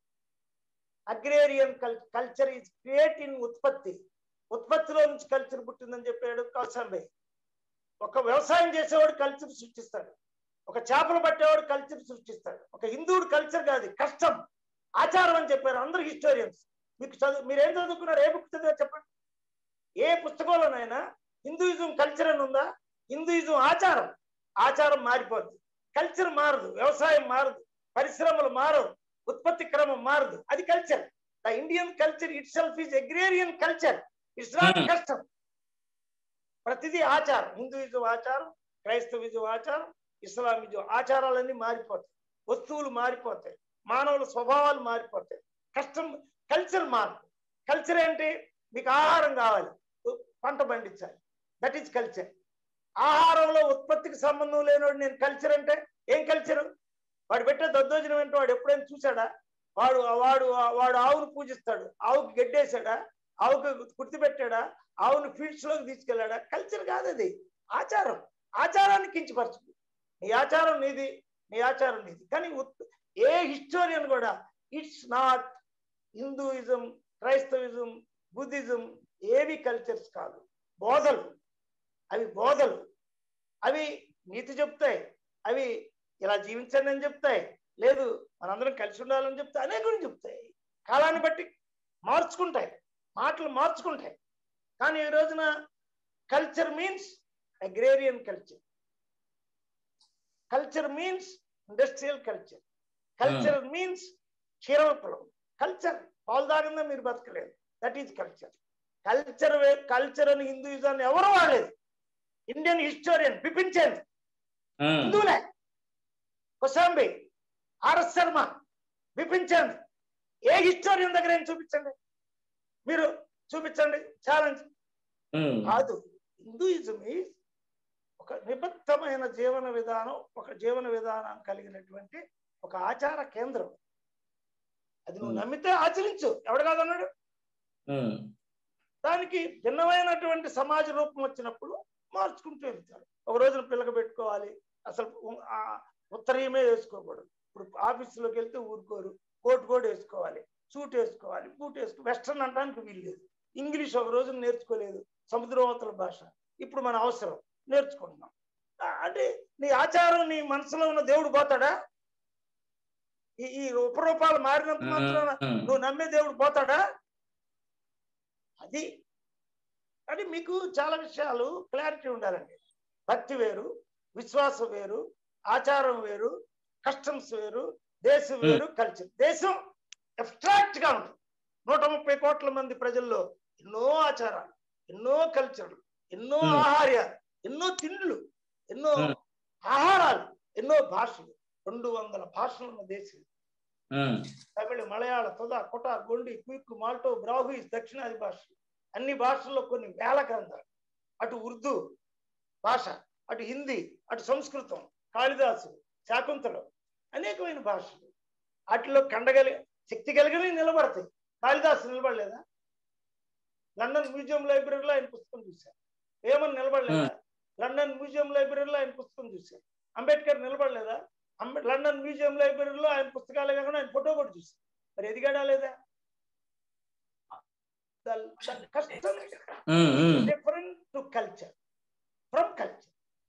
agrarian culture is create in ఉత్పత్తి ఉత్పత్తిలో నుంచి కల్చర్ పుట్టిందని చెప్పాడు కౌసంబే ఒక వ్యవసాయం చేసేవాడు కల్చర్ సృష్టిస్తాడు ఒక చేపలు పట్టేవాడు కల్చర్ సృష్టిస్తాడు ఒక హిందువుడు కల్చర్ కాదు కష్టం ఆచారం అని చెప్పారు అందరు హిస్టోరియన్స్ మీకు చదువు మీరు ఏం చదువుకున్నారు ఏ బుక్ చదివారు చెప్పండి ఏ పుస్తకంలోనైనా హిందూయిజం కల్చర్ అని ఉందా హిందూయిజం ఆచారం ఆచారం మారిపోద్ది కల్చర్ మారదు వ్యవసాయం మారదు పరిశ్రమలు మారవు ఉత్పత్తి క్రమం మారదు అది culture the Indian culture itself is agrarian culture it's not Hmm. కష్టం ప్రతిదీ ఆచారం హిందూయిజం ఆచారం క్రైస్తవిజం ఆచారం ఇస్లామిజం ఆచారాలన్నీ మారిపోతాయి వస్తువులు మారిపోతాయి మానవుల స్వభావాలు మారిపోతాయి కష్టం కల్చర్ మారదు కల్చర్ ఏంటి మీకు ఆహారం కావాలి పంట పండించాలి దట్ ఈస్ కల్చర్ ఆహారంలో ఉత్పత్తికి సంబంధం లేనివాడు నేను కల్చర్ అంటే ఏం కల్చర్ వాడు పెట్టే దద్దోజనం అంటే వాడు ఎప్పుడైనా చూసాడా వాడు వాడు వాడు ఆవును పూజిస్తాడు ఆవుకి గడ్డేశాడా ఆవుకి కుర్తి పెట్టాడా ఆవును ఫీల్డ్స్ లోకి తీసుకెళ్ళాడా కల్చర్ కాదు అది ఆచారం ఆచారాన్ని కించపరచు నీ ఆచారం నీది నీ ఆచారం నీది కానీ ఉత్- ఏ హిస్టోరియన్ కూడా ఇట్స్ నాట్ హిందూయిజం క్రైస్తవిజం బుద్ధిజం ఏవి కల్చర్స్ కాదు బోధలు అవి బోధలు అవి నీతి చెప్తాయి అవి ఇలా జీవించండి అని చెప్తాయి లేదు మనందరం కలిసి ఉండాలని చెప్తే అనేకం చెప్తాయి కాలాన్ని బట్టి మార్చుకుంటాయి మాటలు మార్చుకుంటాయి కానీ ఈ రోజున culture means agrarian culture culture means industrial culture culture means క్షీర విప్లవం కల్చర్ పాలు తాగిందా మీరు బతకలేదు that is culture culture culture అని హిందూయిజాన్ని ఎవరు వాడలేదు ఇండియన్ హిస్టోరియన్ బిపిన్ చంద్ హిందువులే Kosambi RS Sharma Bipin Chand a historian దగ్గర ఏం చూపించండి మీరు చూపించండి ఛాలెంజ్ కాదు హిందూయిజం ఈజ్ ఒక నిబద్ధమైన జీవన విధానం ఒక జీవన విధానం కలిగినటువంటి ఒక ఆచార కేంద్రం అది నువ్వు నమ్మితే ఆచరించు ఎవడు కాదన్నాడు దానికి భిన్నమైనటువంటి సమాజ రూపం వచ్చినప్పుడు మార్చుకుంటూ వెళ్తారు ఒక రోజున పిల్లక పెట్టుకోవాలి అసలు ఆ ఉత్తరీయమే వేసుకోకూడదు ఇప్పుడు ఆఫీసులోకి వెళ్తే ఊరుకోరు కోట్ కోట్ వేసుకోవాలి సూట్ వేసుకోవాలి బూట్ వేసుకో వెస్ట్రన్ అనడానికి వీల్లేదు ఇంగ్లీష్ ఒక రోజు నేర్చుకోలేదు సముద్రవతల భాష ఇప్పుడు మన అవసరం నేర్చుకుంటున్నాం అంటే నీ ఆచారం నీ మనసులో ఉన్న దేవుడు పోతాడా ఈ ఈ ఉపరూపాలు మారినంత మాత్రాన నువ్వు నమ్మే దేవుడు పోతాడా అది అది మీకు చాలా విషయాలు క్లారిటీ ఉండాలండి భక్తి వేరు విశ్వాసం వేరు ఆచారం వేరు కస్టమ్స్ వేరు దేశం వేరు కల్చర్ దేశం అబ్స్ట్రాక్ట్ గా ఉంటుంది నూట ముప్పై కోట్ల మంది ప్రజల్లో ఎన్నో ఆచారాలు ఎన్నో కల్చర్లు ఎన్నో ఆహార్యాలు ఎన్నో తిండ్లు ఎన్నో ఆహారాలు ఎన్నో భాషలు రెండు వందల భాషలు ఉన్న దేశం తమిళ మలయాళ తుద కొట గొండి క్విక్ మాల్టో బ్రాహుయిస్ దక్షిణాది భాషలు అన్ని భాషల్లో కొన్ని వేల గ్రంథాలు అటు ఉర్దూ భాష అటు హిందీ అటు సంస్కృతం కాళిదాసు శాకుంతలం అనేకమైన భాషలు వాటిలో కండగలి శక్తి కలిగిన నిలబడతాయి కాళిదాసు నిలబడలేదా లండన్ మ్యూజియం లైబ్రరీలో ఆయన పుస్తకం చూశారు ఏమని నిలబడలేదా లండన్ మ్యూజియం లైబ్రరీలో ఆయన పుస్తకం చూశారు అంబేద్కర్ నిలబడలేదా లండన్ మ్యూజియం లైబ్రరీలో ఆయన పుస్తకాలే కాకుండా ఆయన ఫోటో కూడా చూశారు మరి ఎదిగాడా లేదా కష్టం different to culture from culture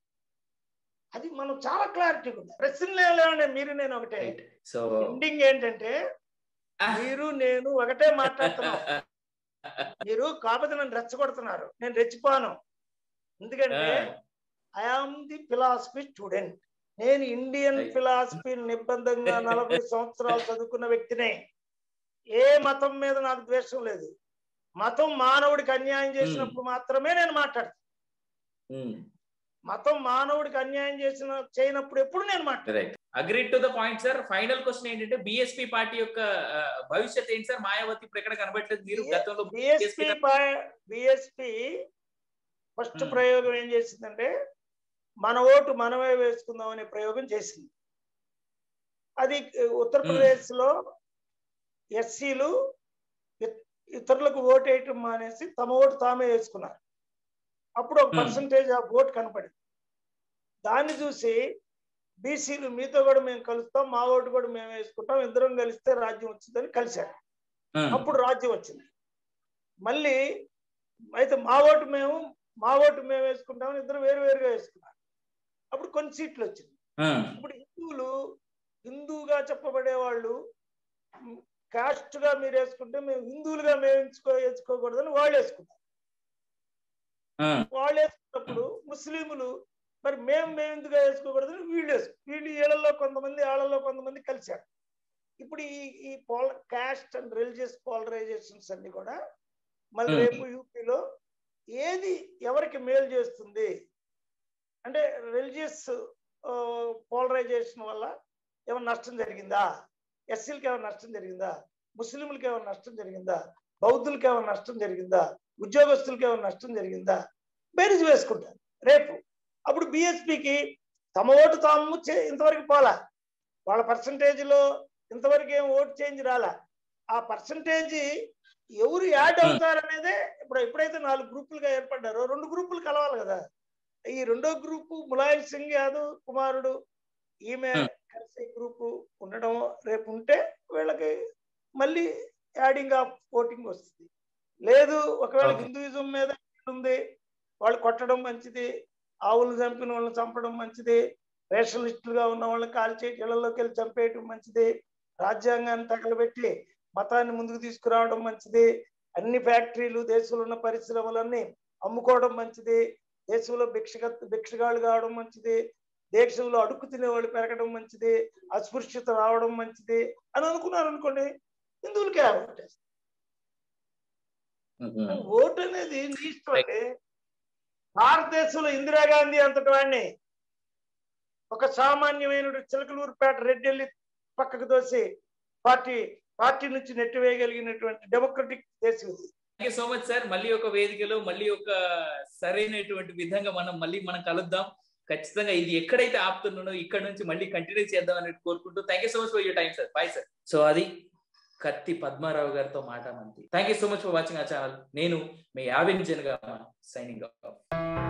అది మనం చాలా క్లారిటీగా ఉంది ప్రశ్నలు లేవండి మీరు నేను ఒకటే సో ఎండింగ్ ఏంటంటే మీరు నేను ఒకటే మాట్లాడుతున్నాం మీరు కాకపోతే నన్ను రెచ్చగొడుతున్నారు నేను రెచ్చిపోను ఎందుకంటే ఐఆమ్ ది ఫిలాసఫీ స్టూడెంట్ నేను ఇండియన్ ఫిలాసఫీ నిబంధంగా నలభై సంవత్సరాలు చదువుకున్న వ్యక్తినే ఏ మతం మీద నాకు ద్వేషం లేదు మతం మానవుడికి అన్యాయం చేసినప్పుడు మాత్రమే నేను మాట్లాడతాను మతం మానవుడికి అన్యాయం చేసిన చేయనప్పుడు ఎప్పుడు నేను మాట్లాడతాను agree to the point sir final question ఏంటంటే బిఎస్పీ పార్టీ యొక్క భవిష్యత్ ఏంటి సార్ మాయావతి ఇప్పుడు ఎక్కడ కనబడలేదు మీరు గతంలో బిఎస్పీ బిఎస్పీ ఫస్ట్ ప్రయోగం ఏం చేసిందంటే మన ఓటు మనమే వేసుకుందాం అనే ప్రయోగం చేసింది అది ఉత్తరప్రదేశ్ లో ఎస్సీలు ఇతరులకు ఓటు వేయటం మానేసి తమ ఓటు తామే వేసుకున్నారు అప్పుడు ఒక పర్సంటేజ్ ఆఫ్ ఓట్ కనపడింది దాన్ని చూసి బీసీలు మీతో కూడా మేము కలుస్తాం మా ఓటు కూడా మేము వేసుకుంటాం ఇద్దరం కలిస్తే రాజ్యం వచ్చిందని కలిశారు అప్పుడు రాజ్యం వచ్చింది మళ్ళీ అయితే మా ఓటు మేము మా ఓటు మేము వేసుకుంటామని ఇద్దరు వేరు వేరుగా వేసుకున్నారు అప్పుడు కొన్ని సీట్లు వచ్చింది ఇప్పుడు హిందువులు హిందువుగా చెప్పబడే వాళ్ళు కాస్ట్ గా మీరు వేసుకుంటే మేము హిందువులుగా మేము ఎంచుకో ఎంచుకోకూడదని వాళ్ళు వేసుకున్నారు వాళ్ళు వేసుకున్నప్పుడు ముస్లింలు మరి మేము మేము ఎందుకు వేసుకోకూడదని వీళ్ళు వేసుకు వీళ్ళు వీళ్ళల్లో కొంతమంది వాళ్ళలో కొంతమంది కలిశారు ఇప్పుడు ఈ ఈ పోల కాస్ట్ అండ్ రిలీజియస్ పోలరైజేషన్స్ అన్ని కూడా మళ్ళీ రేపు యూపీలో ఏది ఎవరికి మేలు చేస్తుంది అంటే రిలీజియస్ పోలరైజేషన్ వల్ల ఏమైనా నష్టం జరిగిందా ఎస్సీలకి ఏమైనా నష్టం జరిగిందా ముస్లింలకి ఏమైనా నష్టం జరిగిందా బౌద్ధులకి ఏమైనా నష్టం జరిగిందా ఉద్యోగస్తులకి ఏమైనా నష్టం జరిగిందా బేరీజ్ వేసుకుంటారు రేపు అప్పుడు బిఎస్పికి తమ ఓటు తాము ఇంతవరకు పోలా వాళ్ళ పర్సంటేజ్లో ఇంతవరకు ఏం ఓటు చేంజ్ రాలా ఆ పర్సంటేజ్ ఎవరు యాడ్ అవుతారనేదే ఇప్పుడు ఎప్పుడైతే నాలుగు గ్రూపులుగా ఏర్పడ్డారో రెండు గ్రూపులు కలవాలి కదా ఈ రెండో గ్రూపు ములాయం సింగ్ యాదవ్ కుమారుడు ఈమె కలిసి గ్రూపు ఉండడం రేపు ఉంటే వీళ్ళకి మళ్ళీ యాడింగ్ ఆఫ్ ఓటింగ్ వస్తుంది లేదు ఒకవేళ హిందూయిజం మీద ఉంది వాళ్ళు కొట్టడం మంచిది ఆవులు చంపిన వాళ్ళని చంపడం మంచిది రేషనలిస్టులుగా ఉన్న వాళ్ళని కాల్చి ఇళ్లలోకి వెళ్ళి చంపేయటం మంచిది రాజ్యాంగాన్ని తగలబెట్టి మతాన్ని ముందుకు తీసుకురావడం మంచిది అన్ని ఫ్యాక్టరీలు దేశంలో ఉన్న పరిశ్రమలన్నీ అమ్ముకోవడం మంచిది దేశంలో భిక్షగ భిక్షగాళ్ళు కావడం మంచిది దేశంలో అడుక్కు తినేవాళ్ళు పెరగడం మంచిది అస్పృశ్యత రావడం మంచిది అని అనుకున్నారు అనుకోండి హిందువులకే ఓటేస్తారు ఓటు అనేది నీ ఇష్టం అండి భారతదేశంలో ఇందిరాగాంధీ అంతటి వాడిని ఒక సామాన్యమైన చిలకలూరుపేట రెడ్డి వెళ్ళి పక్కకు దోసి పార్టీ పార్టీ నుంచి నెట్టివేయగలిగినటువంటి డెమోక్రటిక్ దేశం ఇది thank you so much sir మళ్ళీ ఒక వేదికలో మళ్ళీ ఒక సరైనటువంటి విధంగా మనం మళ్ళీ మనం కలుద్దాం ఖచ్చితంగా ఇది ఎక్కడైతే ఆపుతున్నానో ఇక్కడ నుంచి మళ్ళీ కంటిన్యూ చేద్దాం అనేది కోరుకుంటూ thank you so much for your time sir bye sir so అది కత్తి పద్మారావు గారితో మాట మంది thank you so much for watching ఆ ఛానల్ నేను మీ ఆవిన్ జనగా సైనింగ్ ఆఫ్